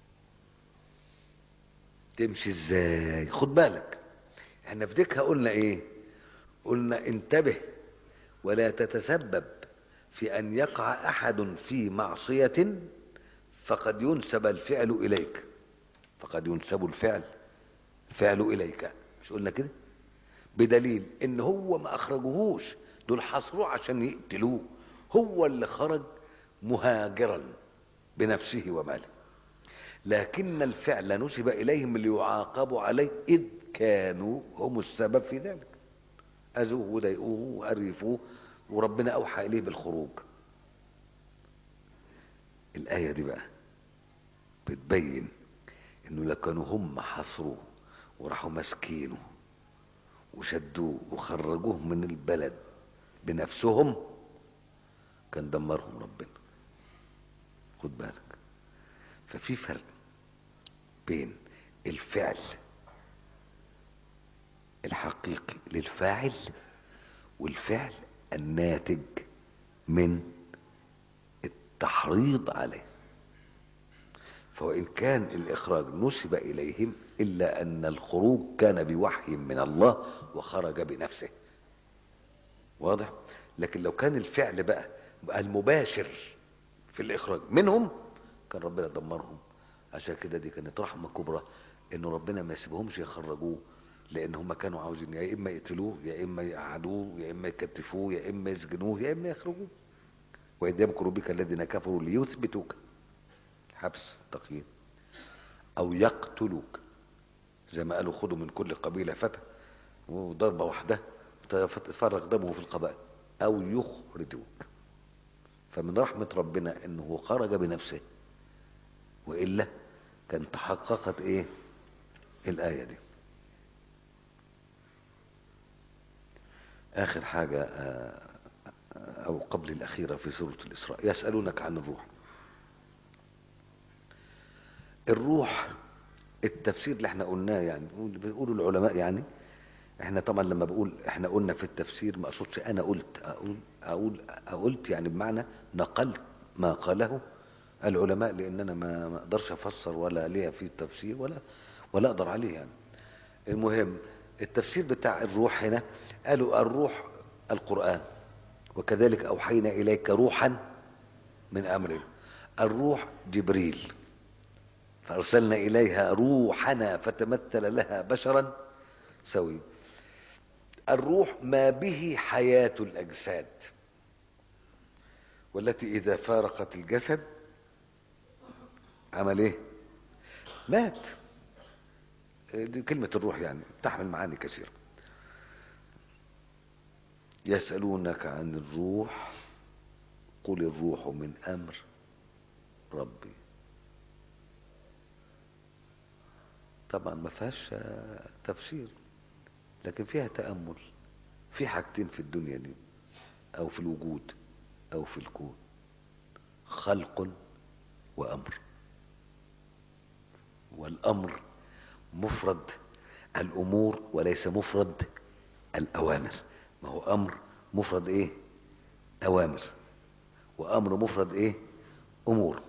تمشي ازاي خد بالك احنا في ديكها قلنا ايه قلنا انتبه ولا تتسبب في ان يقع احد في معصية فقد ينسب الفعل اليك فقد ينسب الفعل الفعل اليك مش قلنا كده بدليل ان هو ما اخرجوهوش دول حصروه عشان يقتلوه هو اللي خرج مهاجرا بنفسه وماله لكن الفعل نسب اليهم ليعاقبوا عليه اذ كانوا هم السبب في ذلك اذوه وضايقوه وعرفوه وربنا اوحى اليه بالخروج الايه دي بقى بتبين انه لو كانوا هم حصروه وراحوا ماسكينه وشدوه وخرجوه من البلد بنفسهم كان دمرهم ربنا خد بالك ففي فرق بين الفعل الحقيقي للفاعل والفعل الناتج من التحريض عليه فوإن كان الإخراج نسب إليهم إلا أن الخروج كان بوحي من الله وخرج بنفسه واضح لكن لو كان الفعل بقى, بقى المباشر في الإخراج منهم كان ربنا دمرهم عشان كده دي كانت رحمة كبرى إنه ربنا ما يسيبهمش يخرجوه لأن هم كانوا عاوزين يا إما يقتلوه يا إما يقعدوه يا إما يكتفوه يا إما يسجنوه يا إما يخرجوه وإذ يمكر بك الذين كفروا ليثبتوك حبس تقييد او يقتلوك زي ما قالوا خدوا من كل قبيلة فتى وضربة واحدة تفرق دمه في القبائل او يخرجوك فمن رحمة ربنا انه خرج بنفسه وإلا كان تحققت ايه الآية دي آخر حاجة أو قبل الأخيرة في سورة الإسراء يسألونك عن الروح الروح التفسير اللي احنا قلناه يعني بيقولوا العلماء يعني احنا طبعا لما بقول احنا قلنا في التفسير ما اقصدش انا قلت اقول اقول قلت يعني بمعنى نقلت ما قاله العلماء لان انا ما ما اقدرش افسر ولا ليا في التفسير ولا ولا اقدر عليه يعني المهم التفسير بتاع الروح هنا قالوا الروح القرآن وكذلك أوحينا إليك روحا من أمرنا الروح جبريل فأرسلنا إليها روحنا فتمثل لها بشرا سوي الروح ما به حياة الأجساد والتي إذا فارقت الجسد عمل إيه مات دي كلمة الروح يعني تحمل معاني كثيرة يسألونك عن الروح قل الروح من أمر ربي طبعا ما فيهاش تفسير لكن فيها تأمل في حاجتين في الدنيا دي أو في الوجود أو في الكون خلق وأمر والأمر مفرد الأمور وليس مفرد الأوامر ما هو أمر مفرد إيه أوامر وأمر مفرد إيه أمور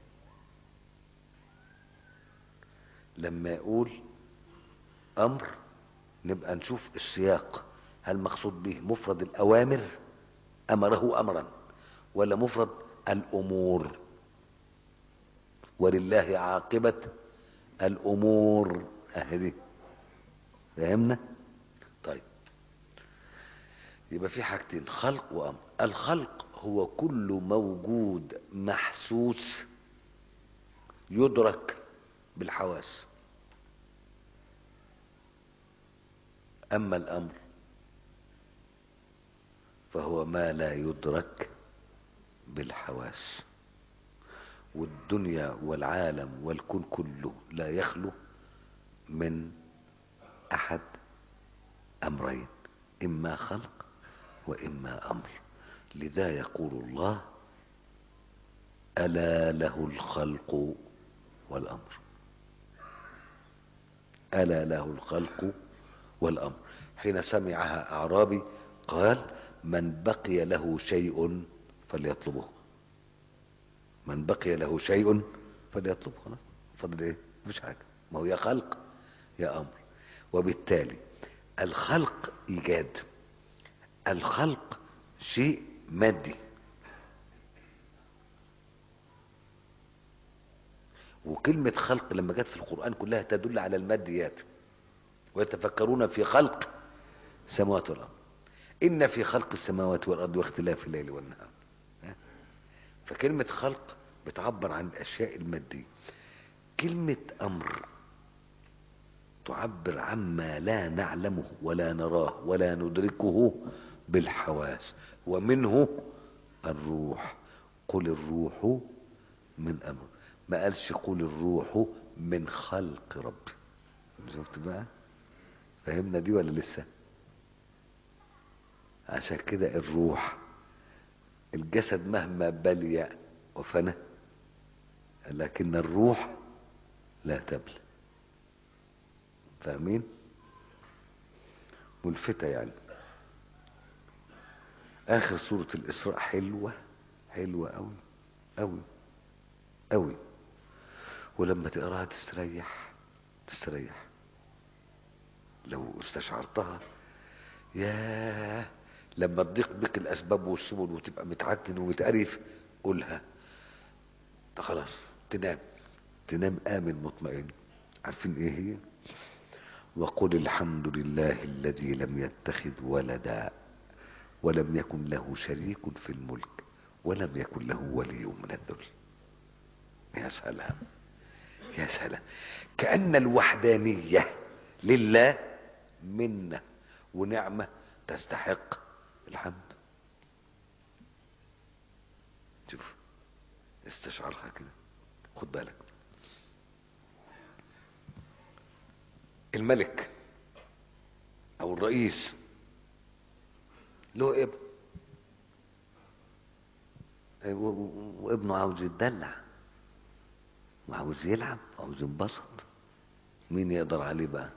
لما يقول أمر نبقى نشوف السياق هل مقصود به مفرد الأوامر أمره أمرا ولا مفرد الأمور ولله عاقبة الأمور أهدي فهمنا طيب يبقى في حاجتين خلق وأمر الخلق هو كل موجود محسوس يدرك بالحواس أما الأمر فهو ما لا يدرك بالحواس والدنيا والعالم والكون كله لا يخلو من أحد أمرين إما خلق وإما أمر لذا يقول الله ألا له الخلق والأمر ألا له الخلق والأمر حين سمعها أعرابي قال من بقي له شيء فليطلبه من بقي له شيء فليطلبه خلاص فضل ايه مفيش حاجة ما هو يا خلق يا أمر وبالتالي الخلق إيجاد الخلق شيء مادي وكلمة خلق لما جت في القرآن كلها تدل على الماديات ويتفكرون في خلق السماوات والأرض إن في خلق السماوات والأرض واختلاف الليل والنهار فكلمة خلق بتعبر عن الأشياء المادية كلمة أمر تعبر عما لا نعلمه ولا نراه ولا ندركه بالحواس ومنه الروح قل الروح من أمر ما قالش قل الروح من خلق ربي شفت بقى فهمنا دي ولا لسه عشان كده الروح الجسد مهما بلي وفنى لكن الروح لا تبلى فاهمين ملفتة يعني آخر سورة الإسراء حلوة حلوة أوي أوي أوي ولما تقراها تستريح تستريح لو استشعرتها ياه لما تضيق بك الاسباب والسبل وتبقى متعتن ومتقرف قولها ده خلاص تنام تنام امن مطمئن عارفين ايه هي وقل الحمد لله الذي لم يتخذ ولدا ولم يكن له شريك في الملك ولم يكن له ولي من الذل يا سلام يا سلام كأن الوحدانية لله منة ونعمة تستحق الحمد شوف استشعرها كده خد بالك الملك او الرئيس له ابن وابنه عاوز يتدلع وعاوز يلعب وعاوز ينبسط مين يقدر عليه بقى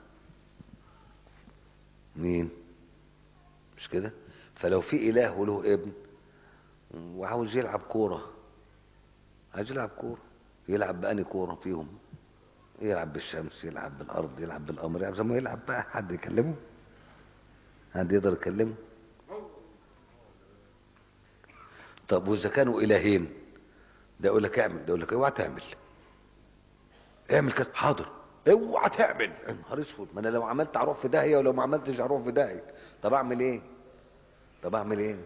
مين مش كده فلو في اله وله ابن وعاوز يلعب كوره عايز يلعب كوره يلعب بأني كوره فيهم يلعب بالشمس يلعب بالارض يلعب بالقمر يلعب زي ما يلعب بقى حد يكلمه حد يقدر يكلمه طب واذا كانوا الهين ده يقول لك اعمل ده يقول لك اوعى تعمل اعمل كده حاضر اوعى تعمل يا نهار اسود ما انا لو عملت هروح في داهيه ولو ما عملتش هروح في داهيه طب اعمل ايه طب اعمل ايه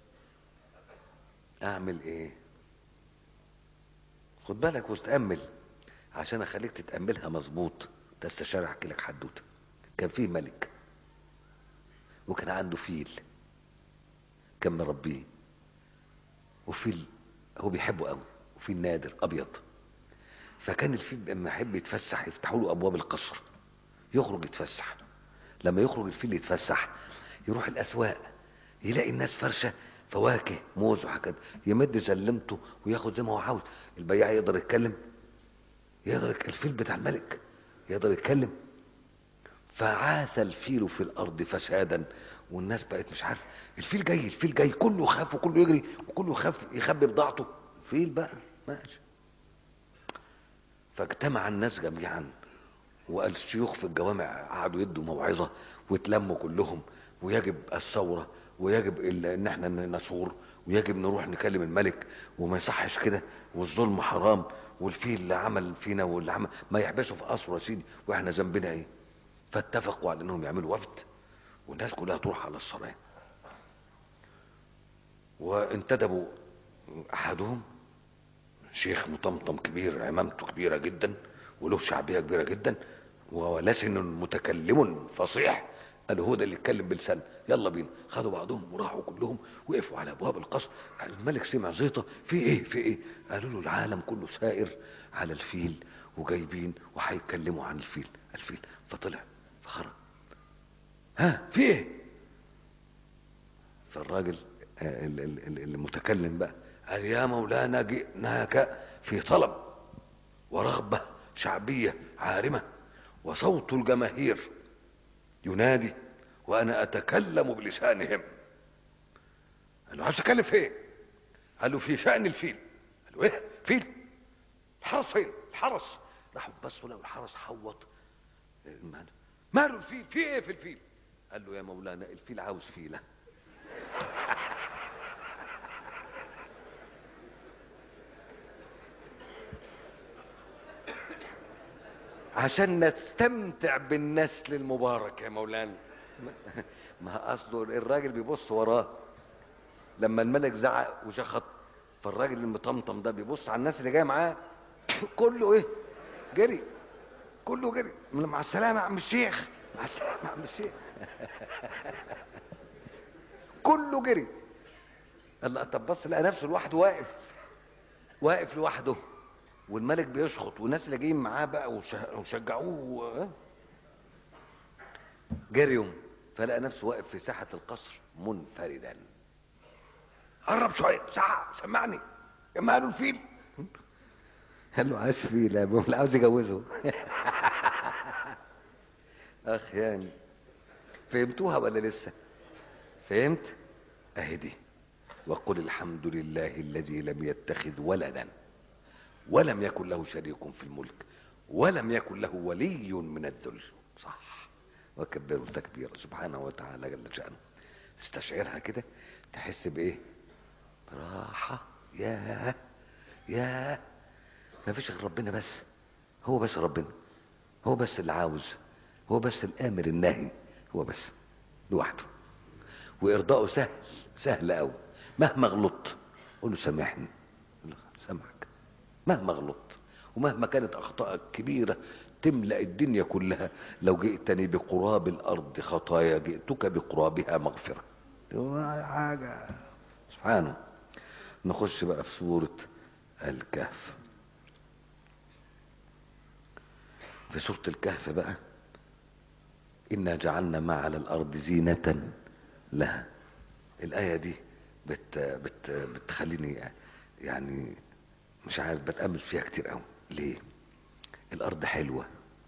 اعمل ايه خد بالك واستأمل عشان اخليك تتأملها مظبوط تستشار احكي لك حدوته كان فيه ملك وكان عنده فيل كان مربيه وفيل هو بيحبه قوي وفيل نادر ابيض فكان الفيل لما يحب يتفسح يفتحوا له ابواب القصر يخرج يتفسح لما يخرج الفيل يتفسح يروح الاسواق يلاقي الناس فرشه فواكه موز وحاجات يمد زلمته وياخد زي ما هو عاوز البياع يقدر يتكلم يقدر يك- الفيل بتاع الملك يقدر يتكلم فعاث الفيل في الارض فسادا والناس بقت مش عارف الفيل جاي الفيل جاي كله خاف وكله يجري وكله خاف يخبي بضاعته الفيل بقى ماشي فاجتمع الناس جميعا وقال الشيوخ في الجوامع قعدوا يدوا موعظه واتلموا كلهم ويجب الثوره ويجب ال- ان احنا نثور ويجب نروح نكلم الملك وما يصحش كده والظلم حرام والفيل اللي عمل فينا واللي عمل ما يحبسه في قصره يا سيدي واحنا ذنبنا ايه؟ فاتفقوا على انهم يعملوا وفد والناس كلها تروح على الصلاه وانتدبوا احدهم شيخ مطمطم كبير عمامته كبيرة جدا وله شعبية كبيرة جدا ولسن متكلم فصيح قال هو ده اللي يتكلم بلسان يلا بينا خدوا بعضهم وراحوا كلهم وقفوا على ابواب القصر الملك سمع زيطه في ايه في ايه قالوا له العالم كله سائر على الفيل وجايبين وهيتكلموا عن الفيل الفيل فطلع فخرج ها في ايه فالراجل آه، ال- ال- ال- المتكلم بقى قال يا مولانا جئناك في طلب ورغبة شعبية عارمة وصوت الجماهير ينادي وأنا أتكلم بلسانهم قال له عايز تتكلم في ايه؟ قال له في شأن الفيل قال له ايه؟ فيل؟ الحرس فين؟ الحرس راحوا بصوا لقوا الحرس حوط المال. ماله الفيل؟ في ايه في الفيل؟ قال له يا مولانا الفيل عاوز فيله عشان نستمتع بالنسل المبارك يا مولانا ما اصله الراجل بيبص وراه لما الملك زعق وشخط فالراجل المطمطم ده بيبص على الناس اللي جايه معاه كله ايه جري كله جري مع السلامه يا عم الشيخ مع السلامه يا عم الشيخ كله جري الله طب بص لقى نفسه لوحده واقف واقف لوحده والملك بيشخط والناس اللي جايين معاه بقى وش- وشجعوه جريوا فلقى نفسه واقف في ساحة القصر منفردا قرب شوية ساعة سمعني يا ماله الفيل قال له عايز فيل يا ابو عاوز يجوزه اخ يعني فهمتوها ولا لسه فهمت اهي دي وقل الحمد لله الذي لم يتخذ ولدا ولم يكن له شريك في الملك ولم يكن له ولي من الذل صح وكبره تكبيرا سبحانه وتعالى جل شأنه تستشعرها كده تحس بايه راحة يا يا ما فيش غير ربنا بس هو بس ربنا هو بس اللي عاوز هو بس الامر الناهي هو بس لوحده وارضائه سهل سهل قوي مهما غلطت قول له سامحني قول له سامحك مهما غلطت ومهما كانت اخطائك كبيره تملا الدنيا كلها لو جئتني بقراب الارض خطايا جئتك بقرابها مغفره حاجه سبحانه نخش بقى في سوره الكهف في سوره الكهف بقى انا جعلنا ما على الارض زينه لها الايه دي بت بت بتخليني يعني مش عارف بتامل فيها كتير قوي ليه الارض حلوه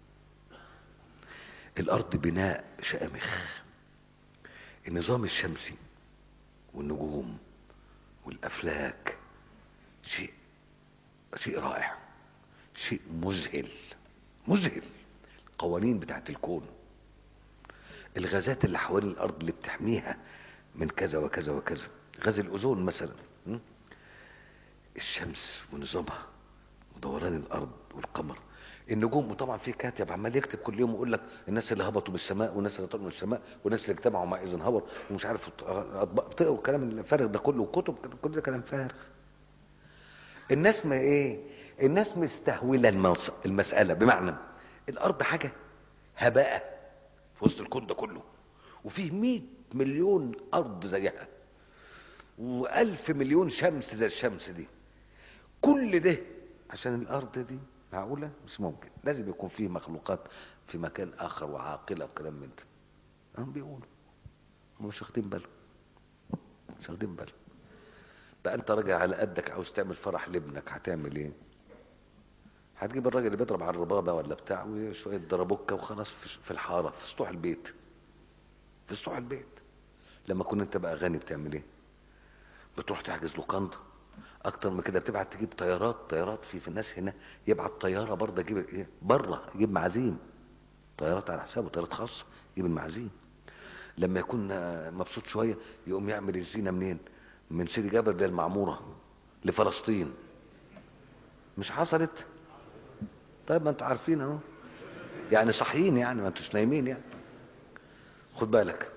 الارض بناء شامخ النظام الشمسي والنجوم والافلاك شيء شيء رائع شيء مذهل مذهل القوانين بتاعت الكون الغازات اللي حوالين الارض اللي بتحميها من كذا وكذا وكذا غاز الاوزون مثلا م? الشمس ونظامها ودوران الارض والقمر النجوم وطبعا في كاتب عمال يكتب كل يوم يقول لك الناس اللي هبطوا بالسماء والناس اللي طلعوا من السماء والناس اللي اجتمعوا مع ايزنهاور ومش عارف اطباق بتقروا الكلام الفارغ ده كله وكتب كل ده كلام فارغ الناس ما ايه الناس مستهوله الموس- المساله بمعنى الارض حاجه هباء في وسط الكون ده كله وفيه 100 مليون ارض زيها وألف مليون شمس زي الشمس دي كل ده عشان الارض دي معقوله مش ممكن لازم يكون فيه مخلوقات في مكان اخر وعاقله وكلام من ده هم بيقولوا هم مش واخدين بالهم مش واخدين بالهم بقى انت راجع على قدك عاوز تعمل فرح لابنك هتعمل ايه هتجيب الراجل اللي بيضرب على الربابه ولا بتاع وشويه دربوكه وخلاص في في الحاره في سطوح البيت في سطوح البيت لما كنت انت بقى غني بتعمل ايه بتروح تحجز لوكاندا اكتر من كده بتبعت تجيب طيارات طيارات في في الناس هنا يبعت طياره برضه يجيب ايه بره يجيب معازيم طيارات على حسابه طيارات خاصه يجيب المعازيم لما يكون آه، مبسوط شويه يقوم يعمل الزينه منين من سيدي جابر للمعموره لفلسطين مش حصلت طيب ما انتوا عارفين اهو يعني صحيين يعني ما انتوش نايمين يعني خد بالك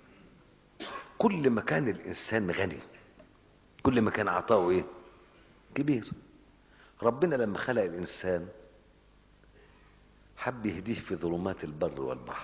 كل ما كان الانسان غني كل ما كان عطاؤه ايه كبير ربنا لما خلق الانسان حب يهديه في ظلمات البر والبحر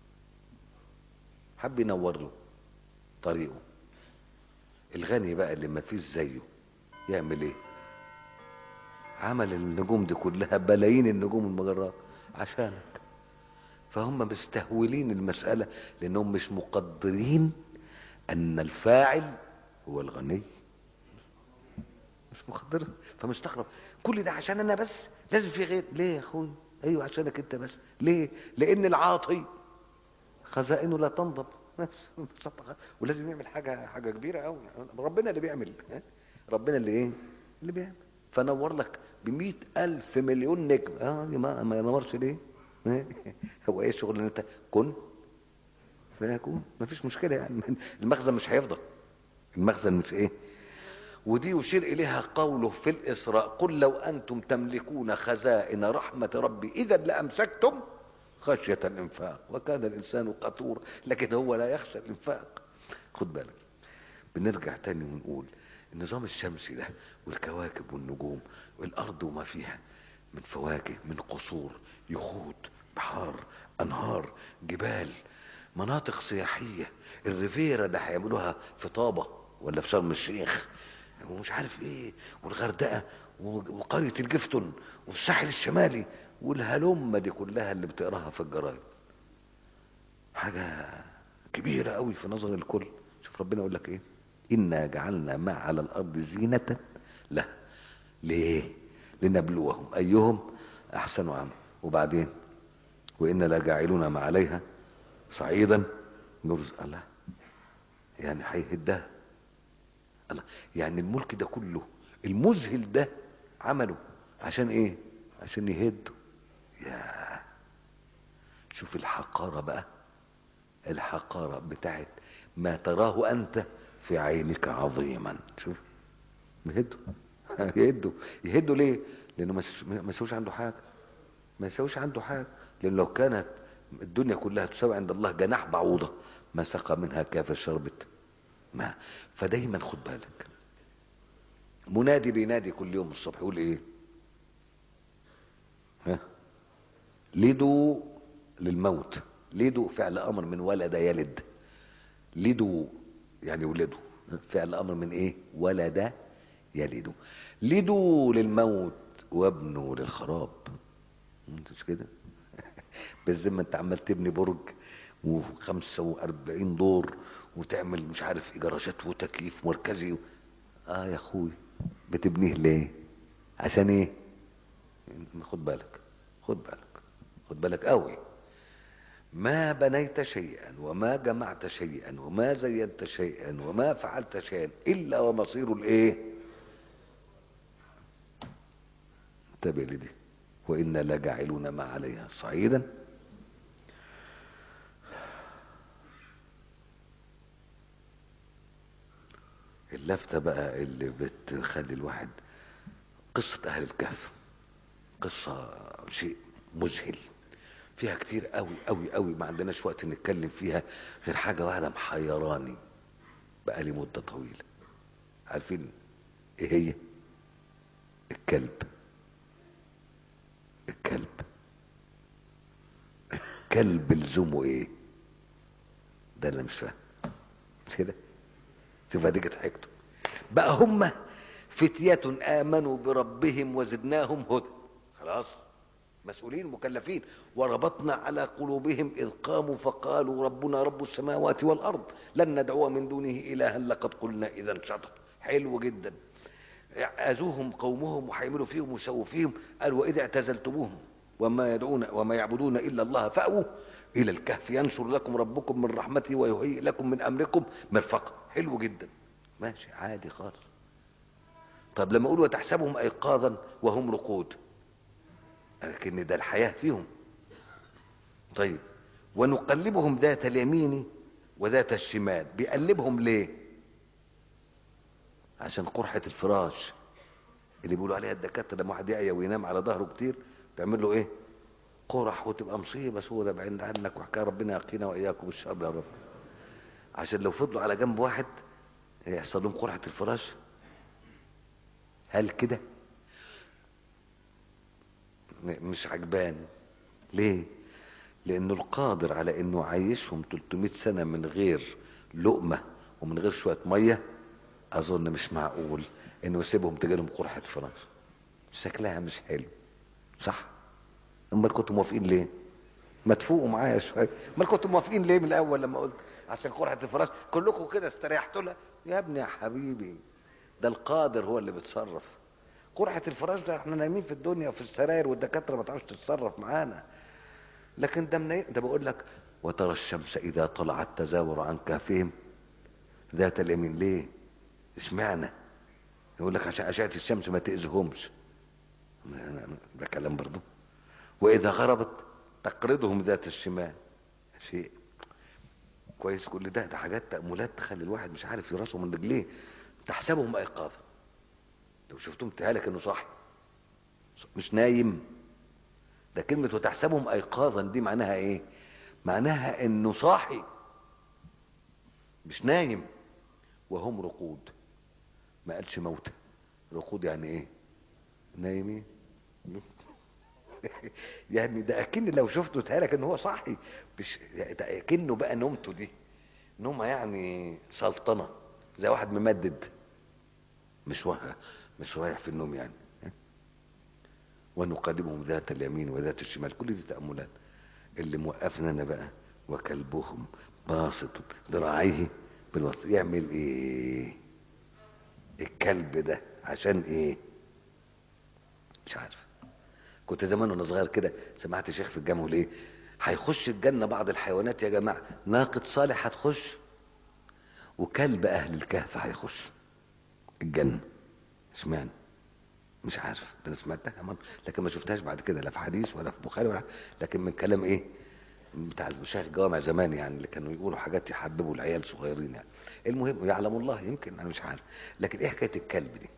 حب ينور له طريقه الغني بقى اللي ما فيش زيه يعمل ايه عمل النجوم دي كلها بلايين النجوم المجرات عشانك فهم مستهولين المسألة لأنهم مش مقدرين أن الفاعل هو الغني مش مش مخدرة فمستغرب كل ده عشان انا بس لازم في غير ليه يا اخوي ايوه عشانك انت بس ليه لان العاطي خزائنه لا تنضب ولازم يعمل حاجه حاجه كبيره قوي ربنا اللي بيعمل ها؟ ربنا اللي ايه اللي بيعمل فنور لك ب ألف مليون نجم اه ما ما ينورش ليه هو ايه الشغل اللي انت كن فيكون مفيش مشكله يعني المخزن مش هيفضل المخزن مش ايه ودي يشير إليها قوله في الإسراء قل لو أنتم تملكون خزائن رحمة ربي إذا لأمسكتم خشية الإنفاق وكان الإنسان قتورا لكن هو لا يخشى الإنفاق خد بالك بنرجع تاني ونقول النظام الشمسي ده والكواكب والنجوم والأرض وما فيها من فواكه من قصور يخوت بحار أنهار جبال مناطق سياحية الريفيرا اللي هيعملوها في طابة ولا في شرم الشيخ ومش عارف ايه والغردقه وقريه الجفتون والساحل الشمالي والهلمه دي كلها اللي بتقراها في الجرايد حاجه كبيره قوي في نظر الكل شوف ربنا يقول لك ايه انا جعلنا ما على الارض زينه له ليه لنبلوهم ايهم احسن عمل وبعدين وانا لجاعلون ما عليها صعيدا نرزق الله يعني هيهدها الله يعني الملك ده كله المذهل ده عمله عشان ايه عشان يهده يا شوف الحقارة بقى الحقارة بتاعت ما تراه انت في عينك عظيما شوف يهده يهده يهده ليه لانه ما يسويش عنده حاجة ما يسويش عنده حاجة لان لو كانت الدنيا كلها تساوي عند الله جناح بعوضة ما سقى منها كاف شربت ما فدايما خد بالك منادي بينادي كل يوم الصبح يقول ايه ها لدوا للموت لدوا فعل امر من ولد يلد لدوا يعني ولدوا فعل امر من ايه ولد يلد لدوا للموت وابنوا للخراب مش كده بالذمه انت عمال تبني برج و45 دور وتعمل مش عارف جراجات وتكييف مركزي و... اه يا اخوي بتبنيه ليه عشان ايه خد بالك خد بالك خد بالك قوي ما بنيت شيئا وما جمعت شيئا وما زينت شيئا وما فعلت شيئا الا ومصير الايه انتبه لدي وانا لجاعلون ما عليها صعيدا اللفتة بقى اللي بتخلي الواحد قصة أهل الكهف قصة شيء مذهل فيها كتير قوي قوي قوي ما عندناش وقت نتكلم فيها غير حاجة واحدة محيراني بقالي مدة طويلة عارفين ايه هي الكلب الكلب كلب لزومه ايه ده اللي مش فاهم مش كده شوف اديك ضحكتوا بقى هم فتية آمنوا بربهم وزدناهم هدى خلاص مسؤولين مكلفين وربطنا على قلوبهم إذ قاموا فقالوا ربنا رب السماوات والأرض لن ندعو من دونه إلها لقد قلنا إذا شطط حلو جدا أذوهم قومهم وحيملوا فيهم وسووا فيهم قال وإذا اعتزلتموهم وما يدعون وما يعبدون إلا الله فأووا إلى الكهف ينشر لكم ربكم من رحمته ويهيئ لكم من أمركم مرفقا حلو جدا ماشي عادي خالص طب لما أقول وتحسبهم أيقاظا وهم رقود لكن ده الحياة فيهم طيب ونقلبهم ذات اليمين وذات الشمال بيقلبهم ليه عشان قرحة الفراش اللي بيقولوا عليها الدكاترة لما واحد يعيا وينام على ظهره كتير تعمل له ايه قرح وتبقى مصيبة سودة بعيد عنك وحكاية ربنا يقينا وإياكم الشر يا رب عشان لو فضلوا على جنب واحد يحصل لهم قرحة الفراش هل كده مش عجبان ليه لانه القادر على انه عايشهم 300 سنة من غير لقمة ومن غير شوية مية اظن مش معقول انه يسيبهم تجيلهم قرحة فراش شكلها مش حلو صح امال كنتوا موافقين ليه ما تفوقوا معايا شويه امال كنتوا موافقين ليه من الاول لما قلت عشان قرحه الفراش كلكم كده استريحتوا لها يا ابني يا حبيبي ده القادر هو اللي بيتصرف قرحة الفراش ده احنا نايمين في الدنيا وفي السراير والدكاترة ما تعرفش تتصرف معانا لكن ده منين ده بقول لك وترى الشمس إذا طلعت تزاور عن كهفهم ذات اليمين ليه اشمعنى يقول لك عشان أشعة الشمس ما تأذيهمش ده كلام برضه وإذا غربت تقرضهم ذات الشمال شيء كويس كل ده ده حاجات تأملات تخلي الواحد مش عارف يراسه من رجليه تحسبهم أيقاظا لو شفتهم تهالك انه صاحي مش نايم ده كلمة وتحسبهم أيقاظا دي معناها ايه معناها انه صاحي مش نايم وهم رقود ما قالش موتى رقود يعني ايه نايمين يعني ده اكن لو شفته تهالك ان هو صاحي مش ده اكنه بقى نومته دي نومه يعني سلطنه زي واحد ممدد مش وه... مش رايح في النوم يعني ونقلبهم ذات اليمين وذات الشمال كل دي تأملات اللي موقفنا انا بقى وكلبهم باسط ذراعيه بالوسط يعمل ايه الكلب ده عشان ايه مش عارف كنت زمان وانا صغير كده سمعت شيخ في الجامع ليه هيخش الجنه بعض الحيوانات يا جماعه ناقه صالح هتخش وكلب اهل الكهف هيخش الجنه اشمعنى مش عارف ده انا سمعتها مرة لكن ما شفتهاش بعد كده لا في حديث ولا في بخاري ولا لكن من كلام ايه بتاع المشايخ الجوامع زمان يعني اللي كانوا يقولوا حاجات يحببوا العيال صغيرين يعني المهم يعلم الله يمكن انا مش عارف لكن ايه حكايه الكلب دي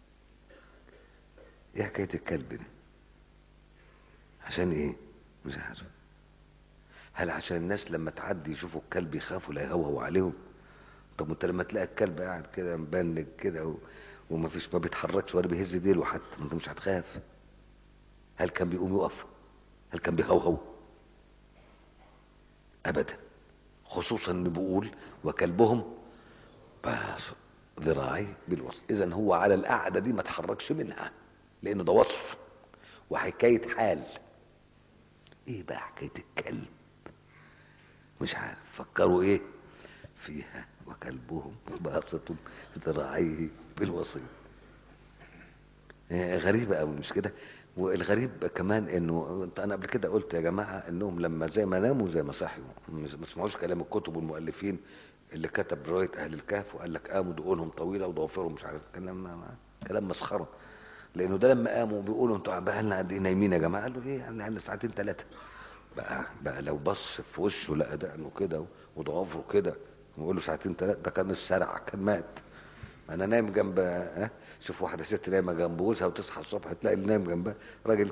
ايه حكايه الكلب دي عشان ايه مش عارف هل عشان الناس لما تعدي يشوفوا الكلب يخافوا لا يهوهوا عليهم طب انت لما تلاقي الكلب قاعد كده مبنج كده و... وما فيش ما بيتحركش ولا بيهز ديله حتى ما انت مش هتخاف هل كان بيقوم يقف هل كان بيهوهو ابدا خصوصا انه بيقول وكلبهم باسط ذراعيه بالوسط اذا هو على القعده دي ما تحركش منها لانه ده وصف وحكايه حال ايه بقى حكايه الكلب مش عارف فكروا ايه فيها وكلبهم باسط ذراعيه بالوسيط غريبة قوي مش كده والغريب كمان انه انا قبل كده قلت يا جماعة انهم لما زي ما ناموا زي ما صحيوا ما سمعوش كلام الكتب والمؤلفين اللي كتب رواية اهل الكهف وقال لك قاموا دقونهم طويلة وضوافرهم مش عارف كلام كلام مسخرة لانه ده لما قاموا بيقولوا انتوا بقى لنا قد ايه نايمين يا جماعة قالوا ايه يعني ساعتين ثلاثة بقى بقى لو بص في وشه لقى دقنه كده وضوافره كده ويقول له ساعتين ثلاثة ده كان السرع كان مات انا نايم جنب ها شوف واحده ست نايمه جنب جوزها وتصحى الصبح تلاقي اللي نايم جنبها راجل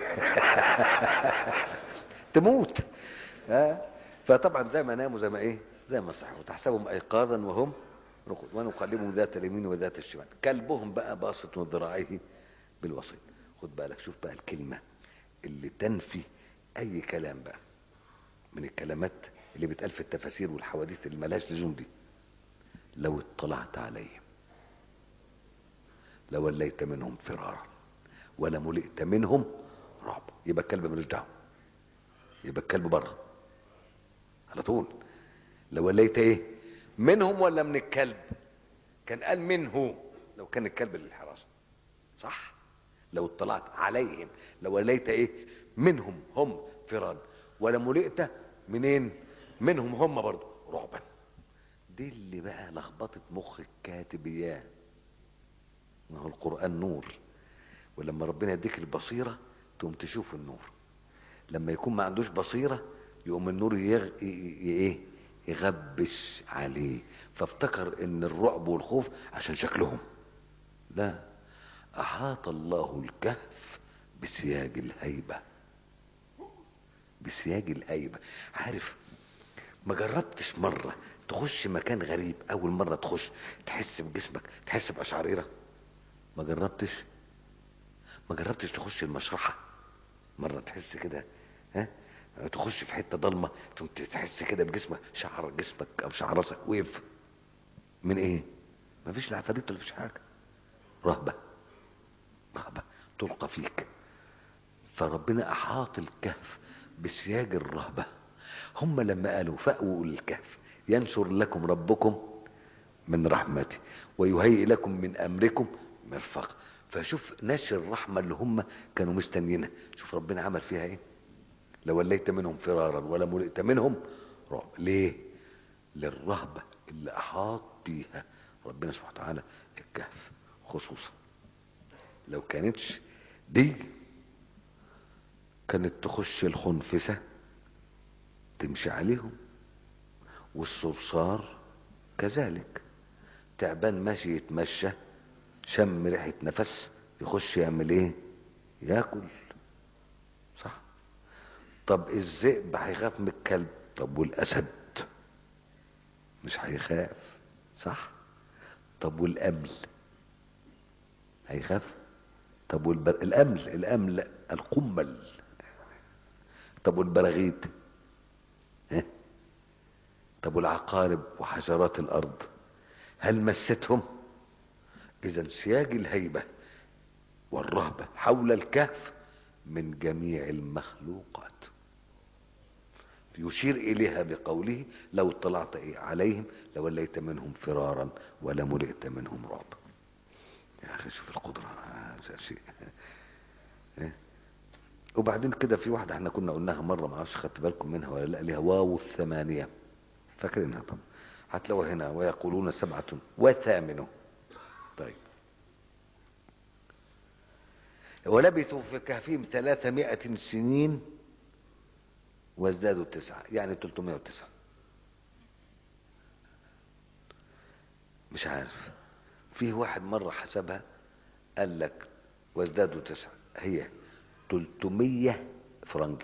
تموت ها فطبعا زي ما ناموا زي ما ايه زي ما صحوا تحسبهم ايقاظا وهم رقود ونقلبهم ذات اليمين وذات الشمال كلبهم بقى باسط ذراعيه بالوسيط خد بالك شوف بقى الكلمه اللي تنفي اي كلام بقى من الكلمات اللي بتقال في التفاسير والحواديت اللي ملهاش لزوم دي لو اطلعت عليهم لوليت منهم فرارا ولملئت منهم رعب يبقى الكلب ملوش دعوه يبقى الكلب بره على طول لوليت ايه منهم ولا من الكلب كان قال منه لو كان الكلب للحراسه صح لو اطلعت عليهم لوليت ايه منهم هم فرارا ولملئت منين منهم هم برضه رعبا دي اللي بقى لخبطت مخ الكاتب اياه ما هو القرآن نور ولما ربنا يديك البصيرة تقوم تشوف النور لما يكون ما عندوش بصيرة يقوم النور يغ... ايه يغبش عليه فافتكر ان الرعب والخوف عشان شكلهم لا احاط الله الكهف بسياج الهيبة بسياج الهيبة عارف ما جربتش مرة تخش مكان غريب اول مرة تخش تحس بجسمك تحس بأشعريرة ما جربتش ما جربتش تخش المشرحة مرة تحس كده ها تخش في حتة ضلمة تقوم تحس كده بجسمك شعر جسمك او شعر راسك وقف من ايه ما فيش لا عفاريت ولا فيش حاجة رهبة رهبة تلقى فيك فربنا احاط الكهف بسياج الرهبة هم لما قالوا فأووا الكهف ينشر لكم ربكم من رحمتي ويهيئ لكم من امركم مرفقا فشوف نشر الرحمه اللي هم كانوا مستنيينها شوف ربنا عمل فيها ايه لوليت منهم فرارا ولا ملئت منهم رعب ليه للرهبه اللي احاط بيها ربنا سبحانه وتعالى الكهف خصوصا لو كانتش دي كانت تخش الخنفسه تمشي عليهم والصرصار كذلك تعبان ماشي يتمشى شم ريحة نفس يخش يعمل ايه ياكل صح طب الذئب هيخاف من الكلب طب والاسد مش هيخاف صح طب والامل هيخاف طب والبر... الامل الامل القمل طب والبراغيث ها طب والعقارب وحشرات الارض هل مستهم اذا سياج الهيبه والرهبه حول الكهف من جميع المخلوقات يشير اليها بقوله لو اطلعت عليهم لوليت منهم فرارا ولملئت منهم رعب يا اخي شوف القدره هذا شيء وبعدين كده في واحده احنا كنا قلناها مره ما اعرفش خدت بالكم منها ولا لا ليها واو الثمانيه فاكرينها طبعا هتلاقوها هنا ويقولون سبعه وثامنه طيب ولبثوا في كهفهم ثلاثمائة سنين وازدادوا تسعة يعني 309 مش عارف فيه واحد مرة حسبها قال لك وازدادوا تسعة هي 300 فرنجي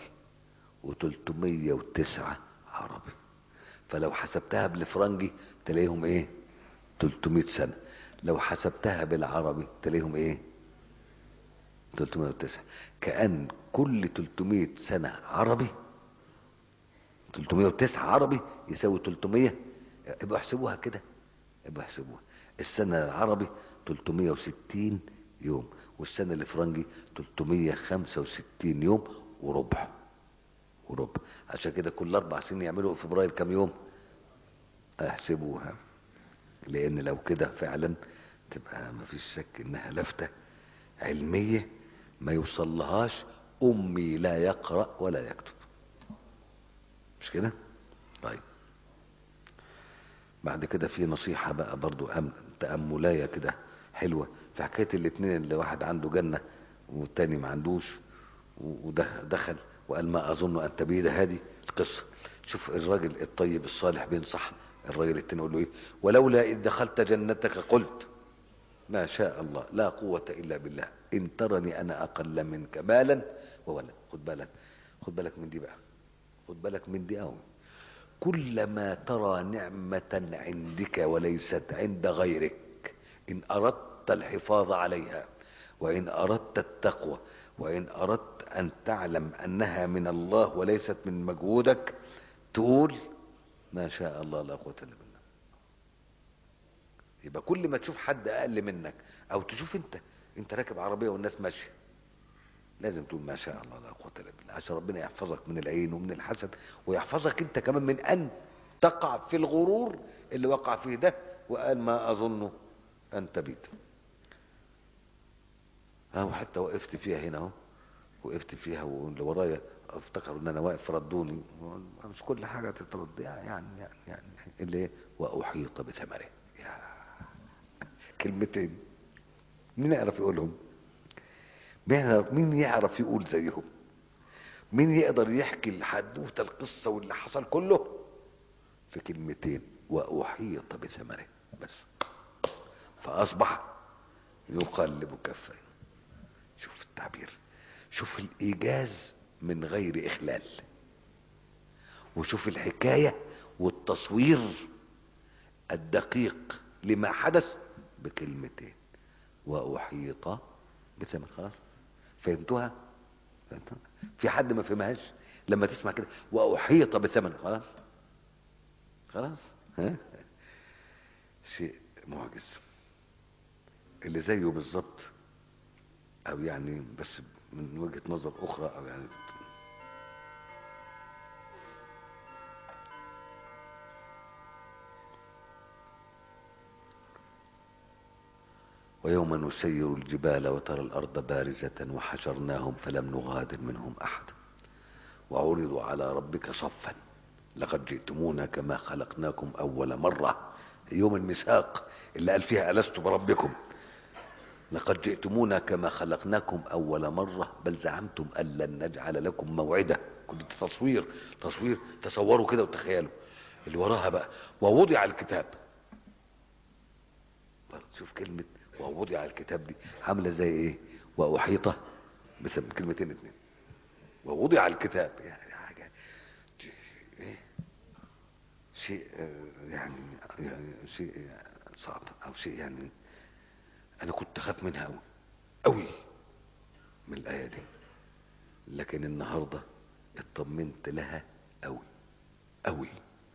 و309 عربي فلو حسبتها بالفرنجي تلاقيهم ايه 300 سنة لو حسبتها بالعربي تلاقيهم ايه 309 كأن كل 300 سنة عربي 309 عربي يساوي 300 ابقوا احسبوها كده ابقوا احسبوها السنة العربي 360 يوم والسنة الفرنجي 365 يوم وربع وربع عشان كده كل اربع سنين يعملوا فبراير كام يوم احسبوها لان لو كده فعلا تبقى ما فيش شك انها لفتة علمية ما يوصلهاش امي لا يقرأ ولا يكتب مش كده طيب بعد كده في نصيحة بقى برضو أم تأملاية كده حلوة في حكاية الاتنين اللي واحد عنده جنة والتاني ما عندوش ودخل وقال ما أظن أن تبيد هذه القصة شوف الراجل الطيب الصالح بينصح الراجل التاني يقول له ايه ولولا إذ دخلت جنتك قلت ما شاء الله لا قوة إلا بالله إن ترني أنا أقل منك مالا وولد خد بالك خد بالك من دي بقى خد بالك من دي قوي كلما ترى نعمة عندك وليست عند غيرك إن أردت الحفاظ عليها وإن أردت التقوى وإن أردت أن تعلم أنها من الله وليست من مجهودك تقول ما شاء الله لا قوة إلا بالله يبقى كل ما تشوف حد أقل منك أو تشوف أنت أنت راكب عربية والناس ماشية لازم تقول ما شاء الله لا قوة إلا بالله عشان ربنا يحفظك من العين ومن الحسد ويحفظك أنت كمان من أن تقع في الغرور اللي وقع فيه ده وقال ما أظن أن تبيد أهو حتى وقفت فيها هنا أهو وقفت فيها واللي ورايا افتكروا ان انا واقف ردوني مش كل حاجه تترد يعني يعني يعني اللي هي واحيط بثمره يا كلمتين مين يعرف يقولهم مين يعرف يقول زيهم مين يقدر يحكي الحدوته القصه واللي حصل كله في كلمتين واحيط بثمره بس فاصبح يقلب كفيه شوف التعبير شوف الايجاز من غير اخلال وشوف الحكايه والتصوير الدقيق لما حدث بكلمتين واحيط بثمن خلاص فهمتوها فهمتوها في حد ما فهمهاش لما تسمع كده واحيط بثمن خلاص خلاص ها شيء معجز اللي زيه بالظبط او يعني بس من وجهة نظر اخرى او يعني ويوم نسير الجبال وترى الأرض بارزة وحشرناهم فلم نغادر منهم أحد وعرضوا على ربك صفا لقد جئتمونا كما خلقناكم أول مرة يوم الميثاق اللي قال فيها ألست بربكم لقد جئتمونا كما خلقناكم أول مرة بل زعمتم أن لن نجعل لكم موعدا كنت تصوير تصوير تصوروا كده وتخيلوا اللي وراها بقى ووضع الكتاب شوف كلمة ووضع الكتاب دي عاملة زي ايه وأحيط بسبب كلمتين اتنين ووضع الكتاب يعني حاجة ايه شيء آه، يعني يعني شيء صعب او شيء يعني انا كنت اخاف منها قوي قوي من الايه دي لكن النهارده اطمنت لها قوي قوي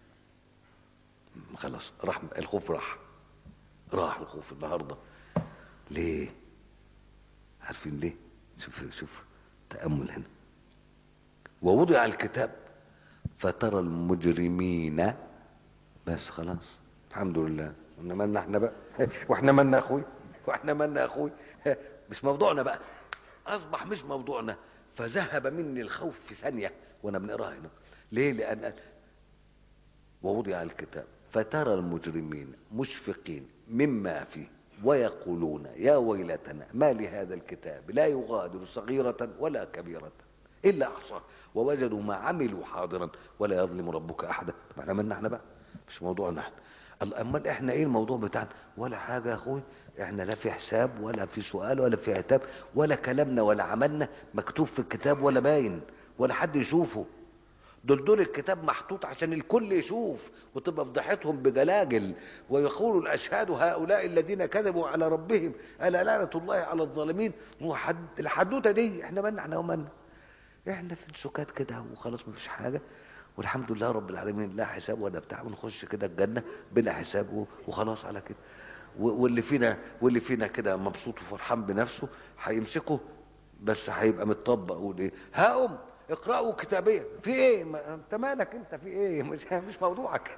خلاص راح الخوف راح راح الخوف النهارده ليه عارفين ليه شوف شوف تامل هنا ووضع الكتاب فترى المجرمين بس خلاص الحمد لله احنا مالنا احنا بقى واحنا مالنا اخوي واحنا مالنا اخوي مش موضوعنا بقى اصبح مش موضوعنا فذهب مني الخوف في ثانيه وانا بنقراها هنا ليه لان ووضع الكتاب فترى المجرمين مشفقين مما فيه ويقولون يا ويلتنا ما لهذا الكتاب لا يغادر صغيرة ولا كبيرة إلا أحصاه ووجدوا ما عملوا حاضرا ولا يظلم ربك أحدا طب احنا مالنا احنا بقى مش موضوعنا احنا امال احنا ايه الموضوع بتاعنا ولا حاجه يا اخوي احنا لا في حساب ولا في سؤال ولا في عتاب ولا كلامنا ولا عملنا مكتوب في الكتاب ولا باين ولا حد يشوفه دول دول الكتاب محطوط عشان الكل يشوف وتبقى فضحتهم بجلاجل ويقول الاشهاد هؤلاء الذين كذبوا على ربهم الا لعنه الله على الظالمين وحد الحدوته دي احنا مالنا احنا ومالنا احنا في سكات كده وخلاص مفيش حاجه والحمد لله رب العالمين لا حساب ولا بتاع ونخش كده الجنه بلا حساب وخلاص على كده واللي فينا واللي فينا كده مبسوط وفرحان بنفسه هيمسكه بس هيبقى متطبق يقول ايه هاقوم اقرأوا كتابية في ايه ما انت مالك انت في ايه مش مش موضوعك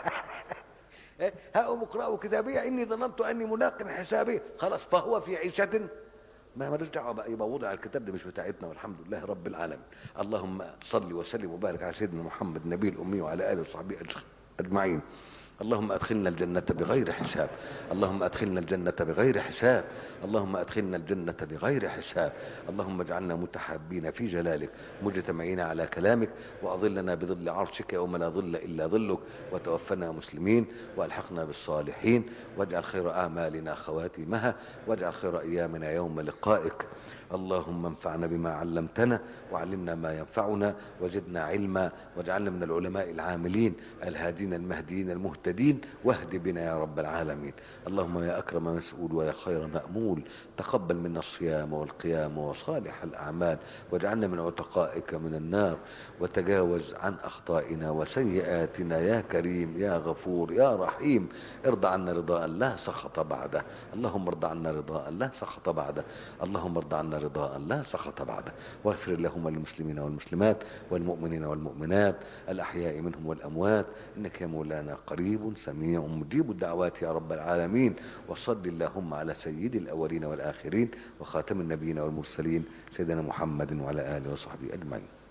هاقوم اقرأوا كتابية اني ظننت اني ملاق حسابي خلاص فهو في عيشة ما مالوش دعوه بقى يبقى وضع الكتاب ده مش بتاعتنا والحمد لله رب العالمين اللهم صل وسلم وبارك على سيدنا محمد النبي الامي وعلى اله وصحبه اجمعين اللهم ادخلنا الجنة بغير حساب اللهم ادخلنا الجنة بغير حساب اللهم ادخلنا الجنة بغير حساب اللهم اجعلنا متحابين في جلالك مجتمعين على كلامك واظلنا بظل عرشك يوم لا ظل الا ظلك وتوفنا مسلمين والحقنا بالصالحين واجعل خير اعمالنا خواتمها واجعل خير ايامنا يوم لقائك اللهم انفعنا بما علمتنا وعلمنا ما ينفعنا وزدنا علما واجعلنا من العلماء العاملين الهادين المهديين المهتدين واهد بنا يا رب العالمين اللهم يا أكرم مسؤول ويا خير مأمول تقبل منا الصيام والقيام وصالح الأعمال واجعلنا من عتقائك من النار وتجاوز عن أخطائنا وسيئاتنا يا كريم يا غفور يا رحيم ارضى عنا رضاء لا سخط بعده اللهم ارضى عنا رضاء لا سخط بعده اللهم ارضى عنا رضاء لا سخط بعده واغفر اللهم للمسلمين والمسلمات والمؤمنين والمؤمنات الأحياء منهم والأموات إنك يا مولانا قريب سميع مجيب الدعوات يا رب العالمين وصل اللهم على سيد الأولين والآخرين وخاتم النبيين والمرسلين سيدنا محمد وعلى آله وصحبه أجمعين